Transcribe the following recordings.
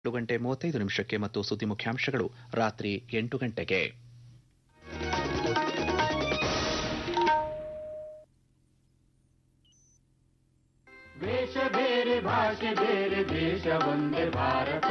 ಏಳು ಗಂಟೆ ಮೂವತ್ತೈದು ನಿಮಿಷಕ್ಕೆ ಮತ್ತು ಸುದ್ದಿ ಮುಖ್ಯಾಂಶಗಳು ರಾತ್ರಿ ಎಂಟು ಗಂಟೆಗೆ ವೇಷ ಬೇರೆ ಭಾಷೆ ಬೇರೆ ದೇಶ ಒಂದೇ ಭಾರತ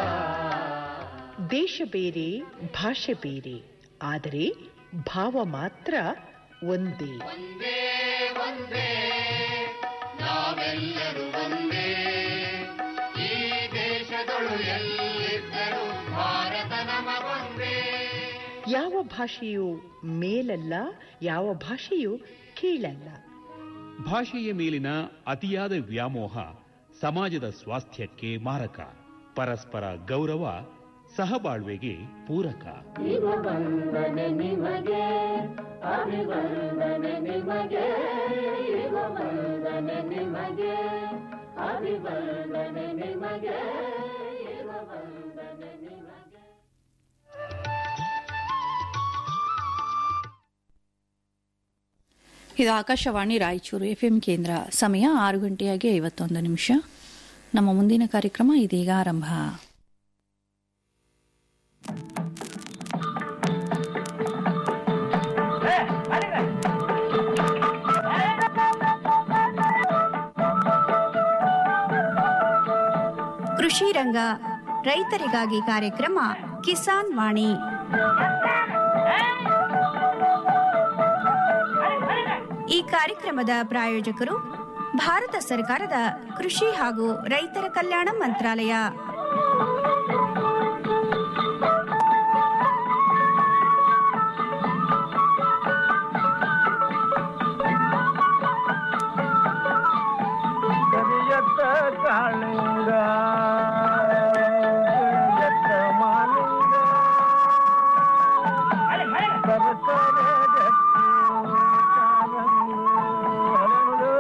ದೇಶ ಬೇರೆ ಭಾಷೆ ಬೇರೆ ಆದರೆ ಭಾವ ಮಾತ್ರ ಒಂದೇ ಒಂದೇ ಒಂದೇ ನಾವೆಲ್ಲರೂ ಒಂದೇ ಈ ದೇಶದೊಳು ಎಲ್ಲಿದ್ದರೂ ಭಾರತ ನಮಗೊಂದೇ ಯಾವ ಭಾಷೆಯು ಮೇಲಲ್ಲ ಯಾವ ಭಾಷೆಯು ಕೀಳಲ್ಲ ಭಾಷೆಯ ಮೇಲಿನ ಅತಿಯಾದ ವ್ಯಾಮೋಹ ಸಮಾಜದ ಸ್ವಾಸ್ಥ್ಯಕ್ಕೆ ಮಾರಕ ಪರಸ್ಪರ ಗೌರವ ಸಹಬಾಳ್ವೆಗೆ ಪೂರಕ ವಂದನೆ ನಿಮಗೆ ಅಭಿವಂದನೆ ನಿಮಗೆ ವಂದನೆ ನಿಮಗೆ ಅಭಿವಂದನೆ ನಿಮಗೆ ವಂದನೆ ನಿಮಗೆ ಇದು ಆಕಾಶವಾಣಿ ರಾಯಚೂರು ಎಫ್ಎಂ ಕೇಂದ್ರ ಸಮಯ ಆರು ಗಂಟೆಯಾಗಿ ಐವತ್ತೊಂದು ನಿಮಿಷ ನಮ್ಮ ಮುಂದಿನ ಕಾರ್ಯಕ್ರಮ ಇದೀಗ ಆರಂಭ ಕೃಷಿ ರಂಗ ರೈತರಿಗಾಗಿ ಕಾರ್ಯಕ್ರಮ ಕಿಸಾನ್ ವಾಣಿ ಈ ಕಾರ್ಯಕ್ರಮದ ಪ್ರಾಯೋಜಕರು ಭಾರತ ಸರ್ಕಾರದ ಕೃಷಿ ಹಾಗೂ ರೈತರ ಕಲ್ಯಾಣ ಮಂತ್ರಾಲಯ ಕರಿಯತ್ತ ಕಾಳಿಂಗ ಕರಿಯತ್ತ ಮಾಲಿಂಗ ಸರಸರ ಜಟ್ಟಿ ಕಾಲಂದು ಹರಳು.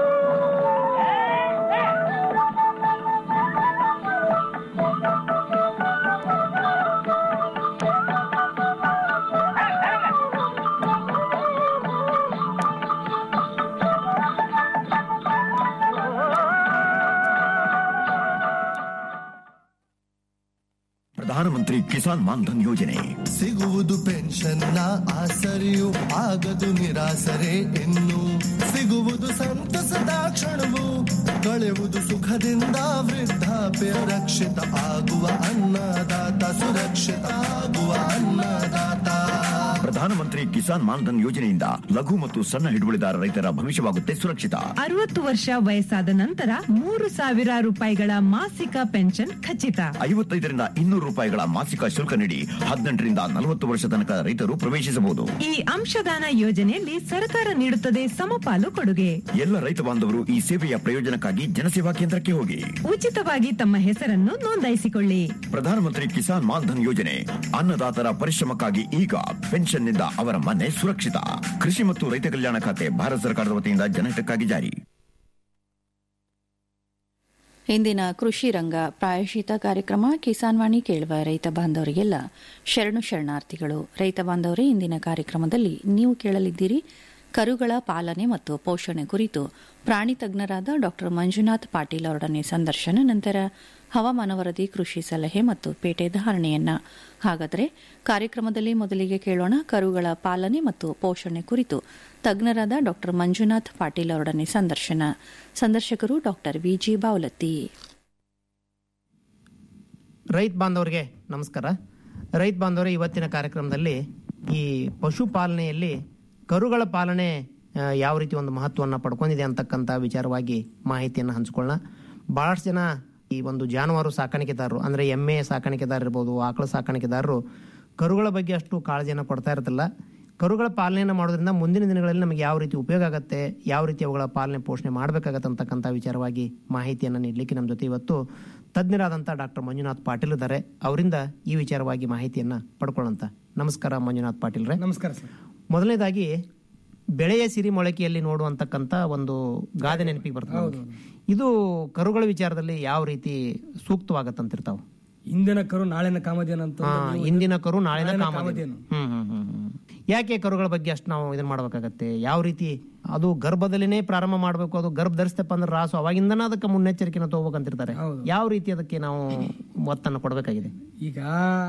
ಪ್ರಧಾನಮಂತ್ರಿ ಕಿಸಾನ್ ಮಾನ್ಧನ್ ಯೋಜನೆ ಸಿಗುವುದು ಪೆನ್ಷನ್ನ ಆಸರೆಯು ಆಗದು ನಿರಾಸರೆ ಇನ್ನು ಸಿಗುವುದು ಸಂತಸದ ಕ್ಷಣವು ಕಳೆಯುವುದು ಸುಖದಿಂದ ವೃದ್ಧಾಪ್ಯ ರಕ್ಷಿತ ಆಗುವ ಅನ್ನದಾತ ಸುರಕ್ಷಿತ ಆಗುವ ಅನ್ನದಾತ ಪ್ರಧಾನಮಂತ್ರಿ ಕಿಸಾನ್ ಮಾನ್ಧನ್ ಯೋಜನೆಯಿಂದ ಲಘು ಮತ್ತು ಸಣ್ಣ ಹಿಡುವಳಿದಾರ ರೈತರ ಭವಿಷ್ಯವಾಗುತ್ತೆ ಸುರಕ್ಷಿತ ಅರವತ್ತು ವರ್ಷ ವಯಸ್ಸಾದ ನಂತರ ಮೂರು ಸಾವಿರ ರೂಪಾಯಿಗಳ ಮಾಸಿಕ ಪೆನ್ಷನ್ ಖಚಿತ ಐವತ್ತೈದರಿಂದ ಇನ್ನೂರು ರೂಪಾಯಿಗಳ ಮಾಸಿಕ ಶುಲ್ಕ ನೀಡಿ ಹದಿನೆಂಟರಿಂದ ನಲವತ್ತು ವರ್ಷ ತನಕ ರೈತರು ಪ್ರವೇಶಿಸಬಹುದು ಈ ಅಂಶದಾನ ಯೋಜನೆಯಲ್ಲಿ ಸರ್ಕಾರ ನೀಡುತ್ತದೆ ಸಮಪಾಲು ಕೊಡುಗೆ ಎಲ್ಲ ರೈತ ಬಾಂಧವರು ಈ ಸೇವೆಯ ಪ್ರಯೋಜನಕ್ಕಾಗಿ ಜನಸೇವಾ ಕೇಂದ್ರಕ್ಕೆ ಹೋಗಿ ಉಚಿತವಾಗಿ ತಮ್ಮ ಹೆಸರನ್ನು ನೋಂದಾಯಿಸಿಕೊಳ್ಳಿ ಪ್ರಧಾನಮಂತ್ರಿ ಕಿಸಾನ್ ಮಾನ್ಧನ್ ಯೋಜನೆ ಅನ್ನದಾತರ ಪರಿಶ್ರಮಕ್ಕಾಗಿ ಈಗ ಪೆನ್ಷನ್ನಿಂದ ಅವರ ಮನೆ ಸುರಕ್ಷಿತ ಕೃಷಿ ಮತ್ತು ರೈತ ಕಲ್ಯಾಣ ಖಾತೆ ಭಾರತ ಸರ್ಕಾರದ ವತಿಯಿಂದ ಜನಹಿತಕ್ಕಾಗಿ ಜಾರಿ ಇಂದಿನ ಕೃಷಿ ರಂಗ ಪ್ರಾಯಶಿತ ಕಾರ್ಯಕ್ರಮ ಕಿಸಾನ್ ವಾಣಿ ಕೇಳುವ ರೈತ ಬಾಂಧವರಿಗೆಲ್ಲ ಶರಣು ಶರಣಾರ್ಥಿಗಳು ರೈತ ಬಾಂಧವರೇ ಇಂದಿನ ಕಾರ್ಯಕ್ರಮದಲ್ಲಿ ನೀವು ಕೇಳಲಿದ್ದೀರಿ ಕರುಗಳ ಪಾಲನೆ ಮತ್ತು ಪೋಷಣೆ ಕುರಿತು ಪ್ರಾಣಿ ತಜ್ಞರಾದ ಡಾ ಮಂಜುನಾಥ್ ಪಾಟೀಲ್ ಅವರೊಡನೆ ಸಂದರ್ಶನ ನಂತರ ಹವಾಮಾನ ವರದಿ ಕೃಷಿ ಸಲಹೆ ಮತ್ತು ಪೇಟೆ ಧಾರಣೆಯನ್ನ ಹಾಗಾದರೆ ಕಾರ್ಯಕ್ರಮದಲ್ಲಿ ಮೊದಲಿಗೆ ಕೇಳೋಣ ಕರುಗಳ ಪಾಲನೆ ಮತ್ತು ಪೋಷಣೆ ಕುರಿತು ತಜ್ಞರಾದ ಡಾ ಮಂಜುನಾಥ್ ಪಾಟೀಲ್ ಅವರೊಡನೆ ಸಂದರ್ಶನ ಸಂದರ್ಶಕರು ಡಾ ವಿಜಿ ಬಾವಲತ್ತಿ ರೈತ ಬಾಂಧವರಿಗೆ ನಮಸ್ಕಾರ ರೈತ ಬಾಂಧವರೇ ಇವತ್ತಿನ ಕಾರ್ಯಕ್ರಮದಲ್ಲಿ ಈ ಪಶುಪಾಲನೆಯಲ್ಲಿ ಕರುಗಳ ಪಾಲನೆ ಆ, ಯಾವ ರೀತಿ ಒಂದು ಮಹತ್ವವನ್ನು ಪಡ್ಕೊಂಡಿದೆ ಅಂತಕ್ಕಂಥ ವಿಚಾರವಾಗಿ ಮಾಹಿತಿಯನ್ನು ಹಂಚ್ಕೊಳ್ಳೋಣ ಭಾಳಷ್ಟು ಜನ ಈ ಒಂದು ಜಾನುವಾರು ಸಾಕಾಣಿಕೆದಾರರು ಅಂದರೆ ಎಮ್ಮೆ ಸಾಕಾಣಿಕೆದಾರ ಇರ್ಬೋದು ಆಕಳ ಸಾಕಾಣಿಕೆದಾರರು ಕರುಗಳ ಬಗ್ಗೆ ಅಷ್ಟು ಕಾಳಜಿಯನ್ನು ಕೊಡ್ತಾ ಇರ್ತಿಲ್ಲ ಕರುಗಳ ಪಾಲನೆಯನ್ನು ಮಾಡೋದ್ರಿಂದ ಮುಂದಿನ ದಿನಗಳಲ್ಲಿ ನಮಗೆ ಯಾವ ರೀತಿ ಉಪಯೋಗ ಆಗುತ್ತೆ ಯಾವ ರೀತಿ ಅವುಗಳ ಪಾಲನೆ ಪೋಷಣೆ ಮಾಡಬೇಕಾಗತ್ತೆ ಅಂತಕ್ಕಂಥ ವಿಚಾರವಾಗಿ ಮಾಹಿತಿಯನ್ನು ನೀಡಲಿಕ್ಕೆ ನಮ್ಮ ಜೊತೆ ಇವತ್ತು ತಜ್ಞರಾದಂಥ ಡಾಕ್ಟರ್ ಮಂಜುನಾಥ್ ಪಾಟೀಲ್ ಇದ್ದಾರೆ ಅವರಿಂದ ಈ ವಿಚಾರವಾಗಿ ಮಾಹಿತಿಯನ್ನು ಪಡ್ಕೊಳ್ಳೋಂತ ನಮಸ್ಕಾರ ಮಂಜುನಾಥ್ ಪಾಟೀಲ್ರೆ ನಮಸ್ಕಾರ ಸರ್ ಮೊದಲನೇದಾಗಿ ಬೆಳೆಯ ಸಿರಿ ಮೊಳಕೆಯಲ್ಲಿ ನೋಡುವಂತಕ್ಕಂಥ ಒಂದು ಗಾದೆ ನೆನಪಿಗೆ ಬರ್ತದೆ ನಮ್ಗೆ. ಇದು ಕರುಗಳ ವಿಚಾರದಲ್ಲಿ ಯಾವ ರೀತಿ ಸೂಕ್ತವಾಗತ್ತಂತಿರ್ತಾವ ಇಂದಿನ ಕರು ನಾಳಿನ ಕಾಮಧೇನು ಅಂತ ಹಾ, ಇಂದಿನ ಕರು ನಾಳಿನ ನಾಳಿನ ಕಾಮಧೇನು ಕಾಮಧೇನು. ಹ್ಮ್ ಹ್ಮ್ ಹ್ಮ್ ಹ್ಮ್. ಯಾಕೆ ಕರುಗಳ ಬಗ್ಗೆ ಅಷ್ಟು ನಾವು ಇದನ್ನ ಮಾಡ್ಬೇಕಾಗತ್ತೆ ಯಾವ ರೀತಿ ಅದು ಗರ್ಭದಲ್ಲಿನೇ ಪ್ರಾರಂಭ ಮಾಡಬೇಕು ಅದು ಗರ್ಭ ಧರಿಸ್ತಪ್ಪ ಅಂದ್ರೆ ರಾಸು ಅವಾಗಿಂದನ ಅದಕ್ಕೆ ಮುನ್ನೆಚ್ಚರಿಕೆನ ತಗೋಬೇಕಂತಿರ್ತಾರೆ ಯಾವ ರೀತಿ ಅದಕ್ಕೆ ನಾವು ಒತ್ತನ್ನು ಕೊಡಬೇಕಾಗಿದೆ ಈಗ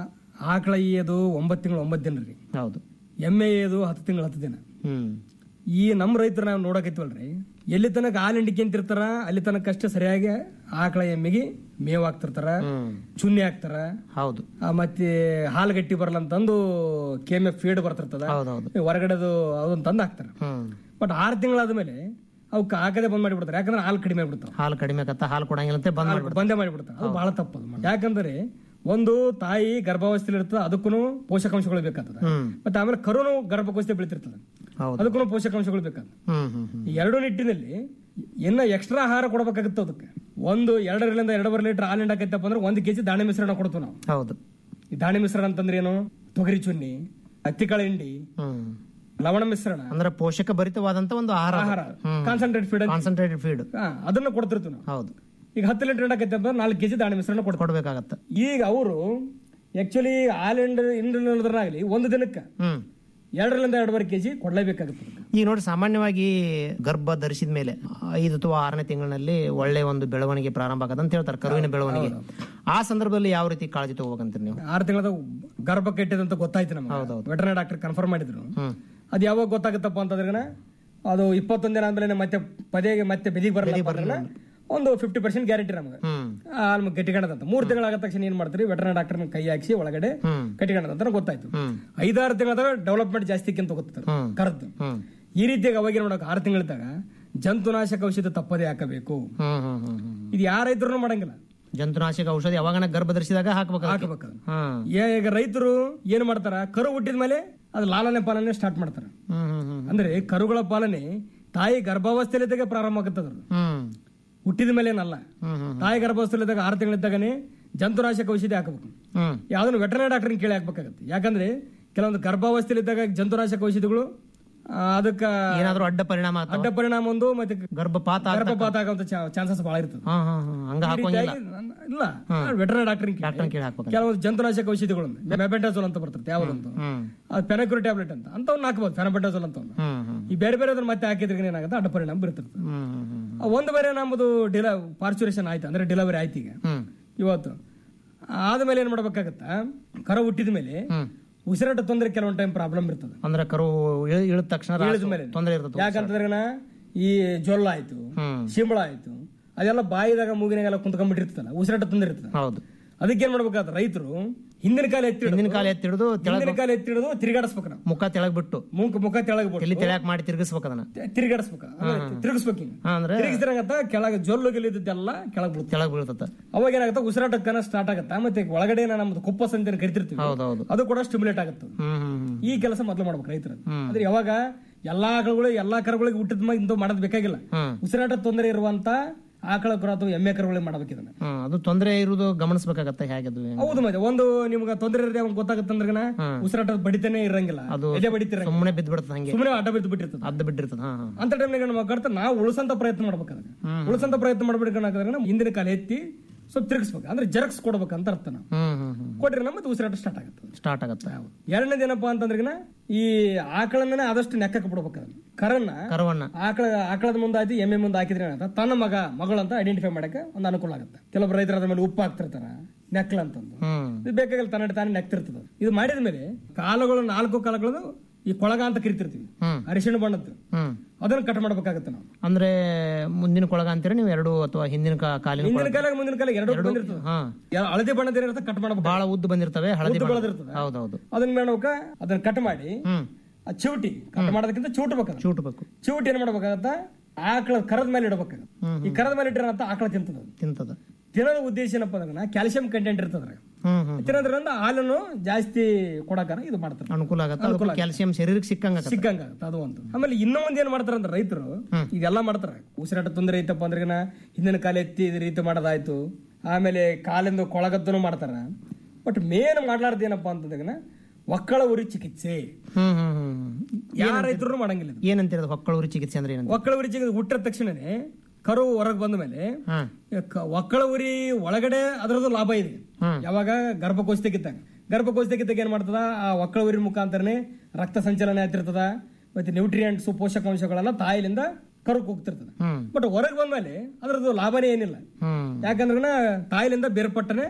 ಆಕಳ ಈಯದು ಒಂಬತ್ತು ತಿಂಗಳು ಒಂಬತ್ತು ದಿನ ರೀ ಹೌದು ಎಮ್ಮೆ ಈಯದು ಹತ್ತು ತಿಂಗಳು ಹತ್ತು ದಿನ ಹ್ಮ್ ಈ ನಮ್ಮ ರೈತರು ನಾವು ನೋಡಕತ್ವಲ್ರಿ ಎಲ್ಲಿ ತನಕ ಹಾಲು ಹಿಂಡಿಕೆ ಅಂತಿರ್ತಾರ ಅಲ್ಲಿ ತನಕ ಅಷ್ಟೇ ಸರಿಯಾಗಿ ಆಕಳ ಎಮ್ಮೆಗೆ ಮೇವ್ ಹಾಕ್ತಿರ್ತಾರ ಚುನ್ನಿ ಹಾಕ್ತಾರ ಹೌದು ಆ, ಮತ್ತೆ ಹಾಲು ಗಟ್ಟಿ ಬರಲ್ಲ ಅಂತಂದು ಕೆಮ್ಮೆ ಫೀಡ್ ಬರ್ತಿರ್ತದ ಹೌದೌದು ಹೊರಗಡೆದು ಅದನ್ನ ತಂದು ಹಾಕ್ತಾರ ಹ್ಮ್ ಬಟ್ ಆರು ತಿಂಗಳಾದ್ಮೇಲೆ ಅವಕ್ಕೆ ಹಾಕದೆ ಬಂದ್ ಮಾಡಿಬಿಡ್ತಾರೆ ಯಾಕಂದ್ರೆ ಹಾಲು ಕಡಿಮೆ ಆಗ್ಬಿಡ್ತಾವ ಹಾಲು ಕಡಿಮೆ ಆಗತ್ತ ಹಾಲು ಕೊಡಂಗಿಲ್ಲ ಅಂತ ಬಂದ್ ಮಾಡ್ಬಿಡ್ತಾರೆ ಬಂದೇ ಮಾಡಿಬಿಡ್ತಾರೆ ಅದು ಬಹಳ ತಪ್ಪದು ಯಾಕಂದ್ರೆ ಒಂದು ತಾಯಿ ಗರ್ಭಾವಸ್ಥೆಲಿ ಇರ್ತದೆ ಅದಕ್ಕೂ ಪೋಷಕಾಂಶಗಳು ಬೇಕಾಗ್ತದೆ ಹ್ಮ್ ಮತ್ತೆ ಆಮೇಲೆ ಕರುನು ಗರ್ಭಕೋಶತೆ ಬೆಳಿತಿರ್ತದೆ ಹೌದು ಅದಕ್ಕೂ ಪೋಷಕಾಂಶಗಳು ಬೇಕಾಗ್ತದೆ ಹ್ಮ್ ಹ್ಮ್ ಹ್ಮ್ ಈ ಎರಡು ನಿಟ್ಟಿನಲ್ಲಿ ಇನ್ನ ಎಕ್ಸ್ಟ್ರಾ ಆಹಾರ ಕೊಡಬೇಕಾಗುತ್ತೆ ಅದಕ್ಕೆ ಒಂದು ಎರಡರಿಂದ ಎರಡೂವರೆ ಲೀಟರ್ ಹಾಲು ಹಿಂಡಾಕೈತಪ್ಪ ಅಂದ್ರೆ ಒಂದು ಕೆಜಿ ದಾಣೆ ಮಿಶ್ರಣ ಕೊಡ್ತೀವಿ ನಾವು ಹೌದು ಈ ದಾಣೆ ಮಿಶ್ರಣ ಅಂತಂದ್ರೆ ಏನು ತೊಗರಿ ಚುನ್ನಿ ಹತ್ತಿಕಾಳು ಹಿಂಡಿ ಹ್ಮ್ ಲವಣ ಮಿಶ್ರಣ ಅಂದ್ರೆ ಪೋಷಕ ಭರಿತವಾದಂತ ಒಂದು ಆಹಾರ ಅದು. ಆಹಾರ ಹ್ಮ್. ಕಾನ್ಸಂಟ್ರೇಟ್ ಫೀಡ್ ಕಾನ್ಸಂಟ್ರೇಟೆಡ್ ಫೀಡ್ ಅದನ್ನ ಕೊಡ್ತಿರ್ತೀವಿ ನಾವು ಹೌದು ಈಗ ಹತ್ತು ಲೀಟರ್ ಹಿಂಡಾಕೈತಪ್ಪ ಅಂದ್ರೆ ನಾಲ್ಕು ಕೆಜಿ ದಾಣೆ ಮಿಶ್ರಣ ಕೊಡ್ತೀವಿ ಕೊಡ್ಬೇಕಾಗತ್ತ ಈಗ ಅವರು ಆಕ್ಚುಲಿ ಹಾಲು ಹಿಂಡ ಹಿಂಡಿನಾಗಲಿ ಒಂದು ದಿನಕ್ಕೆ ಹ್ಮ್ ಎರಡರಿಂದ ಎರಡೂವರೆ ಕೆಜಿ ಕೊಡ್ಲೇಬೇಕಾಗುತ್ತೆ ಈಗ ನೋಡಿ ಸಾಮಾನ್ಯವಾಗಿ ಗರ್ಭ ಧರಿಸಿದ ಮೇಲೆ ಐದು ಅಥವಾ ಆರನೇ ತಿಂಗಳಿನಲ್ಲಿ ಒಳ್ಳೆ ಒಂದು ಬೆಳವಣಿಗೆ ಪ್ರಾರಂಭ ಆಗತ್ತೆ ಅಂತ ಹೇಳ್ತಾರೆ ಕರುವಿನ ಬೆಳವಣಿಗೆ ಆ ಸಂದರ್ಭದಲ್ಲಿ ಯಾವ ರೀತಿ ಕಾಳಜಿ ತಗೋಬೇಕಂತೀರಿ ನೀವು ಆರು ತಿಂಗಳದ ಗರ್ಭ ಕೆಟ್ಟಿದೆ ಅಂತ ಗೊತ್ತಾಯ್ತು ನಮ್ಗೆ ವೆಟರ್ನರಿ ಡಾಕ್ಟರ್ ಕನ್ಫರ್ಮ್ ಮಾಡಿದ್ರು ಹ್ಮ್ ಅದು ಯಾವಾಗ ಗೊತ್ತಾಗುತ್ತಪ್ಪ ಅಂತಂದ್ರೆ ಅದು ಇಪ್ಪತ್ತೊಂದು ದಿನ ಆದ್ಮೇಲೆ ಮತ್ತೆ ಪದೇ ಮತ್ತೆ ಬೆದಿಗೆ ಬರಲ್ಲ ಅಂದ್ರೆ ಒಂದು ಫಿಫ್ಟಿ ಪರ್ಸೆಂಟ್ ಗ್ಯಾರಂಟಿ ನಮ್ಗೆ ಹ್ಮ್ ಅಲ್ಲಿ ಗಟ್ಟಿಗಣದಂತ ಮೂರ್ ತಿಂಗಳಾದ ತಕ್ಷಣ ಏನ್ ಮಾಡ್ತೀರಿ ವೆಟರ್ನರಿ ಡಾಕ್ಟರ್ ಕೈ ಹಾಕಿ ಒಳಗಡೆ ಹ್ಮ್ ಕಟ್ಟಿಗಣದಂತ ಗೊತ್ತಾಯ್ತು ಹ್ಮ್ ಐದಾರು ತಿಂಗಳದಾಗ ಡೆವಲಪ್ಮೆಂಟ್ ಜಾಸ್ತಿ ಅಂತ ಗೊತ್ತಾಗ್ತದೆ ಹ್ಮ್. ಕರದ್ದು ಹ್ಮ್ ಈ ರೀತಿಯಾಗಿ ಅವಾಗ ನೋಡಕ್ ಆರು ತಿಂಗಳಿದ್ದಾಗ ಜಂತುನಾಶಕ ಔಷಧ ತಪ್ಪದೇ ಹಾಕಬೇಕು ಹ್ಮ್ ಹ್ಮ್ ಹ್ಮ್ ಹ್ಮ್ ಇದು ಯಾರ ರೈತರು ಮಾಡಂಗಿಲ್ಲ ಜಂತುನಾಶಕ ಔಷಧಿ ಯಾವಾಗ ಗರ್ಭ ಧರಿಸಿದಾಗ ಹಾಕ್ಬೇಕು ಅದಕ್ಕೆ. ಹಾಕಬೇಕು ಹ್ಮ್ ಏ- ಈಗ ರೈತರು ಏನ್ ಮಾಡ್ತಾರ ಕರು ಹುಟ್ಟಿದ ಮೇಲೆ ಅದು ಲಾಲನೆ ಪಾಲನೆ ಸ್ಟಾರ್ಟ್ ಮಾಡ್ತಾರ ಹ್ಮ್ ಹ್ಮ್ ಹ್ಮ್ ಅಂದ್ರೆ ಕರುಗಳ ಪಾಲನೆ ತಾಯಿ ಗರ್ಭಾವಸ್ಥೆಯಲ್ಲಿದ್ದಾಗ ಪ್ರಾರಂಭ ಆಗುತ್ತದೆ ಅದು. ಹ್ಮ್ ಹುಟ್ಟಿದ ಮೇಲೆ ಏನಲ್ಲ ಹ್ಮ್ ಹ್ಮ್ ತಾಯಿ ಗರ್ಭಾವಸ್ಥೆಯಲ್ಲಿದ್ದಾಗ ಆರು ತಿಂಗಳಿದ್ದಾಗನೇ ಜಂತುನಾಶಕ ಔಷಧಿ ಹಾಕಬೇಕು ಹ್ಮ್ ಯಾವ್ದನ್ನು ವೆಟರ್ನರಿ ಡಾಕ್ಟರ್ ಕೇಳಿ ಹಾಕ್ಬೇಕಾಗತ್ತೆ ಯಾಕಂದ್ರೆ ಕೆಲವೊಂದು ಗರ್ಭಾವಸ್ಥೆಯಲ್ಲಿದ್ದಾಗ ಜಂತುನಾಶಕ ಔಷಧಿಗಳು ಆ, ಅದಕ್ಕ ಏನಾದ್ರೂ ಅಡ್ಡ ಪರಿಣಾಮ ಆಗ್ತಾವ? ಅಡ್ಡ ಪರಿಣಾಮ ಒಂದು ಮತ್ತೆ ಗರ್ಭಪಾತ ಆಗ್ತಕ್ಕ- ಗರ್ಭಪಾತ ಆಗುವಂತ ಚಾನ್ಸಸ್ ಬಹಳ ಇರ್ತದೆ ಹಾ ಹಾ ಹಾ ಹಂಗ ಈ ಹಾಕೋಂಗಿಲ್ಲ ರೀತಿಯಾಗಿ ನನ್ನ- ಇಲ್ಲ ವೆಟರ್ನರಿ ಡಾಕ್ಟರ್ ಡಾಕ್ಟರ್ ಕೇಳಿ ಹಾಕ್ಬೇಕು ಕೆಲವೊಂದು ಜಂತುನಾಶಕ ಔಷಧಿಗಳು ಮೆಬೆಂಡಾಜೋಲ್ ಅಂತ ಬರ್ತದೆ ಯಾವ್ದಂತ ಹ್ಮ್ ಅದು ಪೆನಕ್ಯೂರ್ ಟ್ಯಾಬ್ಲೆಟ್ ಅಂತ ಅಂತವ್ನ ಹಾಕ್ಬೋದು ಫೆನಬೆಂಡಾಜೋಲ್ ಅಂತ ಅವ್ನ. ಹ್ಮ್ ಹ್ಮ್ ಈ ಬೇರೆ ಬೇರೆ ಮತ್ತೆ ಹಾಕಿದ್ರೆ ಏನಾಗುತ್ತೆ ಅಡ್ಡ ಪರಿಣಾಮ ಬೀರ್ತಿರ್ತದೆ ಹ್ಮ್ ಹ್ಮ್ ಹ್ಮ್ ಆ ಒಂದು ಬೇರೆ ನಮ್ಮದು ಡಿಲ ಪಾರ್ಚುರೇಷನ್ ಆಯ್ತು ಅಂದ್ರೆ ಡೆಲಿವರಿ ಆಯ್ತು ಈಗ ಹ್ಮ್ ಇವತ್ತು ಆದ್ಮೇಲೆ ಏನ್ ಮಾಡ್ಬೇಕಾಗತ್ತ ಕರ ಹುಟ್ಟಿದ ಮೇಲೆ ಹ್ಮ್ ಉಸಿರಾಟ ತೊಂದರೆ ಕೆಲವೊಂದು ಟೈಮ್ ಪ್ರಾಬ್ಲಮ್ ಇರ್ತದೆ ಅಂದ್ರೆ ಕರು ಇಳ್- ಇಳಿದ ತಕ್ಷಣ ರಾಸು ಇಳಿದ ಮೇಲೆ ತೊಂದರೆ ಇರ್ತದೆ ಯಾಕಂತಂದ್ರೆ ಈ ಜೊಲ್ಲ ಆಯ್ತು ಹ್ಮ್ ಶಿಂಬಳ ಆಯ್ತು ಅದೆಲ್ಲ ಬಾಯಿದಾಗ ಮೂಗಿನಾಗೆಲ್ಲ ಕುಂತ್ಕೊಂಡ್ಬಿಟ್ಟಿರ್ತಲ್ಲ ಉಸಿರಾಟ ತೊಂದರೆ ಇರ್ತದೆ ಹೌದು ಅದಕ್ಕೆ ಏನ್ ಮಾಡ್ಬೇಕಾದ್ರೆ ರೈತರು ಹಿಂದಿನ ಕಾಲ ಎತ್ತಿ ಹಿಂದಿನ ಕಾಲ ಎತ್ತಿಡಿದು ಹಿಂದಿನ ಕಾಲ ಎತ್ತಿಡೋದು ತಿರುಗಾಡಿಸ್ಬೇಕು ನಾವು ಮುಖ ತೆಳಗ್ ಬಿಟ್ಟು ಮುಖ ಮುಖ ತೆಳಗ್ ಎಲ್ಲಿ ಬಿಟ್ಟು ತೆಳಕ್ ಮಾಡಿ ತಿರ್ಗಿಸ್ಬೇಕು ಅದನ್ನ ತಿರುಗಾಡಿಸ್ಬೇಕು ತಿರುಗಿಸ್ಬೇಕು ಹಿಂಗ ಹಾ, ಅಂದ್ರೆ ತಿರುಗಿಸಿದ್ರಾಗತ್ತ ಕೆಳಗ ಜೊಲ್ಲು ಗೆಲ್ಲಿದ್ದೆಲ್ಲ ಕೆಳಗ್ ಬೀಳುತ್ತೆ ತೆಳಗ್ ಬೀಳ್ತದ ಅವಾಗ ಏನಾಗುತ್ತೆ ಉಸಿರಾಟಕ್ಕನ ಸ್ಟಾರ್ಟ್ ಆಗತ್ತ ಮತ್ತೆ ಒಳಗಡೆ ನಮ್ದು ಕುಪ್ಪಸ್ ಅಂತ ಏನ್ ಕರಿತಿರ್ತೀವಿ ಹೌದೌದು ಅದು ಕೂಡ ಸ್ಟಿಮ್ಯುಲೇಟ್ ಆಗುತ್ತೆ ಅದು. ಹ್ಮ್ ಹ್ಮ್ ಹ್ಮ್ ಈ ಕೆಲಸ ಮೊದಲು ಮಾಡ್ಬೇಕು ರೈತರು ಹ್ಮ್. ಅಂದ್ರೆ ಯಾವಾಗ ಎಲ್ಲಾ ಆಕಳುಗಳು ಎಲ್ಲಾ ಕರುಗಳಿಗೆ ಹುಟ್ಟಿದ ಮೇಲೆ ಇಂತ ಮಾಡೋದ್ ಬೇಕಾಗಿಲ್ಲ ಹ್ಮ್ ಉಸಿರಾಟ ತೊಂದರೆ ಇರುವಂತ ಆಕಳ ಕರು ಅಥವಾ ಎಮ್ಮೆ ಕರುಗಳಿಗೆ ಮಾಡ್ಬೇಕು ಇದನ್ನ ಹ್ಮ್ ಅದು ತೊಂದರೆ ಇರುವುದು ಗಮನಿಸ್ಬೇಕಾಗತ್ತ ಹೇಗೆ ಅದು ಹೆಂಗೆ? ಹೌದು ಮತ್ತೆ ಒಂದು ನಿಮ್ಗೆ ತೊಂದರೆ ಇರದೆ ಅವಾಗ ಗೊತ್ತಾಗತ್ತಂದ್ರಗನ ಉಸಿರಾಟ ಬಡಿತಾನೆ ಇರಂಗಿಲ್ಲ ಅದು ಎದೆ ಬಡಿತಿರಂಗಿಲ್ಲ ಸುಮ್ಮನೆ ಬಿದ್ದು ಬಿಡ್ತದ ಹಂಗೆ ಸುಮ್ಮನೆ ಅಡ್ಡ ಬಿದ್ದು ಬಿಟ್ಟಿರ್ತದೆ ಅದ್ದು ಬಿಟ್ಟಿರ್ತದ ಹಾ ಹಾ ಅಂತ ಟೈಮ್ನಾಗ ನಮ್ಮ ಕರ್ತ ನಾವು ಉಳಿಸಂತ ಪ್ರಯತ್ನ ಮಾಡ್ಬೇಕಾದ್ರೆ ಹ್ಮ್. ಉಳಿಸಂತ ಪ್ರಯತ್ನ ಮಾಡ್ಬೇಕಂದ್ರೆ ಹಿಂದಿನ ಕಾಲ ಎತ್ತಿ ಸ್ವಲ್ಪ ತಿರುಗಿಸ್ಬೇಕು ಅಂದ್ರೆ ಜರಕ್ಸ್ ಕೊಡ್ಬೇಕಂತ ಅರ್ಥ ನಾವು ಹ್ಮ್ ಹ್ಮ್ ಹ್ಮ್ ಕೊಟ್ರೆ ನಮ್ಮ ಮತ್ತೆ ಉಸಿರಾಟ ಸ್ಟಾರ್ಟ್ ಆಗುತ್ತೆ ಸ್ಟಾರ್ಟ್ ಆಗತ್ತ ಎರಡನೇದು ಏನಪ್ಪಾ ಅಂತಂದ್ರೆಗಿನ ಈ ಆಕಳನ್ನ ಆದಷ್ಟು ನೆಕ್ಕಕ್ಕೆ ಬಿಡ್ಬೇಕು ಅದನ್ನ ಕರನ್ನ ಕರವನ್ನ ಆಕಳ ಆಕಳದ ಮುಂದೆ ಆಯ್ತು ಎಮ್ಮೆ ಮುಂದೆ ಹಾಕಿದ್ರೆ ಏನಾಗುತ್ತೆ ತನ್ನ ಮಗ ಮಗಳು ಅಂತ ಐಡೆಂಟಿಫೈ ಮಾಡಕ್ಕೆ ಒಂದು ಅನುಕೂಲ ಆಗುತ್ತೆ ಕೆಲವೊಬ್ಬರು ರೈತರ ಅದ್ರ ಮೇಲೆ ಉಪ್ಪು ಹಾಕ್ತಿರ್ತಾರ ನೆಕ್ಲ ಅಂತಂದು ಹ್ಮ್ ಇದು ಬೇಕಾಗಿಲ್ಲ ತಾನೇ ತಾನೇ ನೆಕ್ತಿರ್ತದೆ ಇದು ಮಾಡಿದ ಮೇಲೆ ಕಾಲುಗಳು ನಾಲ್ಕು ಕಾಲಗಳು ಈ ಕೊಳಗ ಅಂತ ಕರಿತಿರ್ತೀವಿ ಹ್ಮ್ ಅರಿಶಿಣ ಬಣ್ಣದ್ದು ಹ್ಮ್ ಅದನ್ನ ಕಟ್ ಮಾಡ್ಬೇಕಾಗುತ್ತೆ ನಾವು ಅಂದ್ರೆ ಮುಂದಿನ ಕೊಳಗ ಅಂತೀರ ನೀವು ಎರಡು ಅಥವಾ ಹಿಂದಿನ ಕಾ- ಕಾಲಿನ ಹಿಂದಿನ ಕೊಳಗ ಕಾಲ ಮುಂದಿನ ಕಾಲ ಎರಡು ಬಂದಿರ್ತದೆ ಹಾ ಯಾ- ಹಳದಿ ಬಣ್ಣದ ಏನಿರುತ್ತೆ ಕಟ್ ಮಾಡ್ಬೇಕು ಬಹಳ ಉದ್ದ ಬಂದಿರ್ತವೆ ಹಳದಿ ಉದ್ದ ಬಣ್ಣ. ಬೆಳೆದಿರ್ತದೆ. ಹೌದೌದು ಅದನ್ನ ಮಾಡ್ಬೇಕ ಅದನ್ನ ಕಟ್ ಮಾಡಿ ಹ್ಮ್ ಆ ಚಿವುಟಿ ಕಟ್ ಮಾಡೋದಕ್ಕಿಂತ ಚಿವುಟ್ಬೇಕು ಅದನ್ನ. ಚೂಟ್ಬೇಕು ಚಿವುಟಿ ಏನ್ ಮಾಡ್ಬೇಕಾಗತ್ತ ಆಕಳ ಕರದ ಮೇಲೆ ಇಡಬೇಕಾಗತ್ತ ಹ್ಮ್ ಈ ಕರದ ಮೇಲೆ ಇಟ್ಟಿರಂತ ಆಕಳ ತಿಂತದ ಅದು. ತಿಂತದ ತಿನ್ನೋದ ಉದ್ದೇಶ ಏನಪ್ಪ ಅಂದ್ರೆ ಕ್ಯಾಲ್ಸಿಯಂ ಕಂಟೆಂಟ್ ಇರ್ತದ್ರ ಹ್ಮ್ ಹ್ಮ್ ತಿನ್ನೋದ್ರಿಂದ ಹಾಲನ್ನು ಜಾಸ್ತಿ ಕೊಡಕಾರ ಇದು ಮಾಡ್ತಾರೆ ಅನುಕೂಲ ಆಗತ್ತ ಕ್ಯಾಲ್ಸಿಯಂ ಶರೀರಕ್ಕೆ ಸಿಕ್ಕಂಗ ಸಿಕ್ಕಂಗ ಆಗತ್ತೆ ಅದು ಒಂದು ಆಮೇಲೆ ಇನ್ನೂ ಒಂದ್ ಏನ್ ಮಾಡ್ತಾರ ಅಂದ್ರೆ ರೈತರು ಇದೆಲ್ಲ ಮಾಡ್ತಾರ ಉಸಿರಾಟ ತೊಂದರೆ ಐತಪ್ಪ ಅಂದ್ರೆ ಹಿಂದಿನ ಕಾಲ ಎತ್ತಿ ಈ ರೀತಿ ಮಾಡೋದಾಯ್ತು ಆಮೇಲೆ ಕಾಲಿಂದ ಕೊಳಗದ್ದನು ಮಾಡ್ತಾರ ಬಟ್ ಮೇನ್ ಮಾಡ್ಲಾರ್ದು ಏನಪ್ಪಾ ಅಂತಂದ್ರೆ ಒಕ್ಕಳ ಉರಿ ಚಿಕಿತ್ಸೆ ಹ್ಮ್ ಹ್ಮ್ ಹ್ಮ್ ಯಾರ ರೈತರು ಮಾಡಂಗಿಲ್ಲ ಇದು. ಏನಂತೀರ ಅದು ಹೊಕ್ಕಳ ಉರಿ ಚಿಕಿತ್ಸೆ ಅಂದ್ರೆ ಏನಂತ ಒಕ್ಕಳ ಉರಿ ಚಿಕಿತ್ಸೆ ಹುಟ್ಟಿದ ತಕ್ಷಣನೇ ಕರು ಹೊರಗೆ ಬಂದ ಮೇಲೆ ಹಾ ಕ- ಒಕ್ಕಳ ಉರಿ ಒಳಗಡೆ ಅದರದ್ದು ಲಾಭ ಇದೆ ಹ್ಮ್. ಯಾವಾಗ ಗರ್ಭಕೋಶ ತೆಗಿತಾಗ ಗರ್ಭಕೋಶ ತೆಗಿತಾಗ ಏನ್ ಮಾಡ್ತದ ಆ ಒಕ್ಕಳ ಉರಿ ಮುಖಾಂತರನೇ ರಕ್ತ ಸಂಚಲನ ಆಗ್ತಿರ್ತದ ಮತ್ತೆ ನ್ಯೂಟ್ರಿಯೆಂಟ್ಸ್ ಪೋಷಕಾಂಶಗಳೆಲ್ಲ ತಾಯಿಲಿಂದ ಕರುಕ್ ಹೋಗ್ತಿರ್ತದ ಹ್ಮ್ ಬಟ್ ಹೊರಗೆ ಬಂದ್ಮೇಲೆ ಅದರದ್ದು ಲಾಭನೇ ಏನಿಲ್ಲ ಹ್ಮ್ ಯಾಕಂದ್ರೆ ತಾಯಿಲಿಂದ ಬೇರ್ಪಟ್ಟನೆ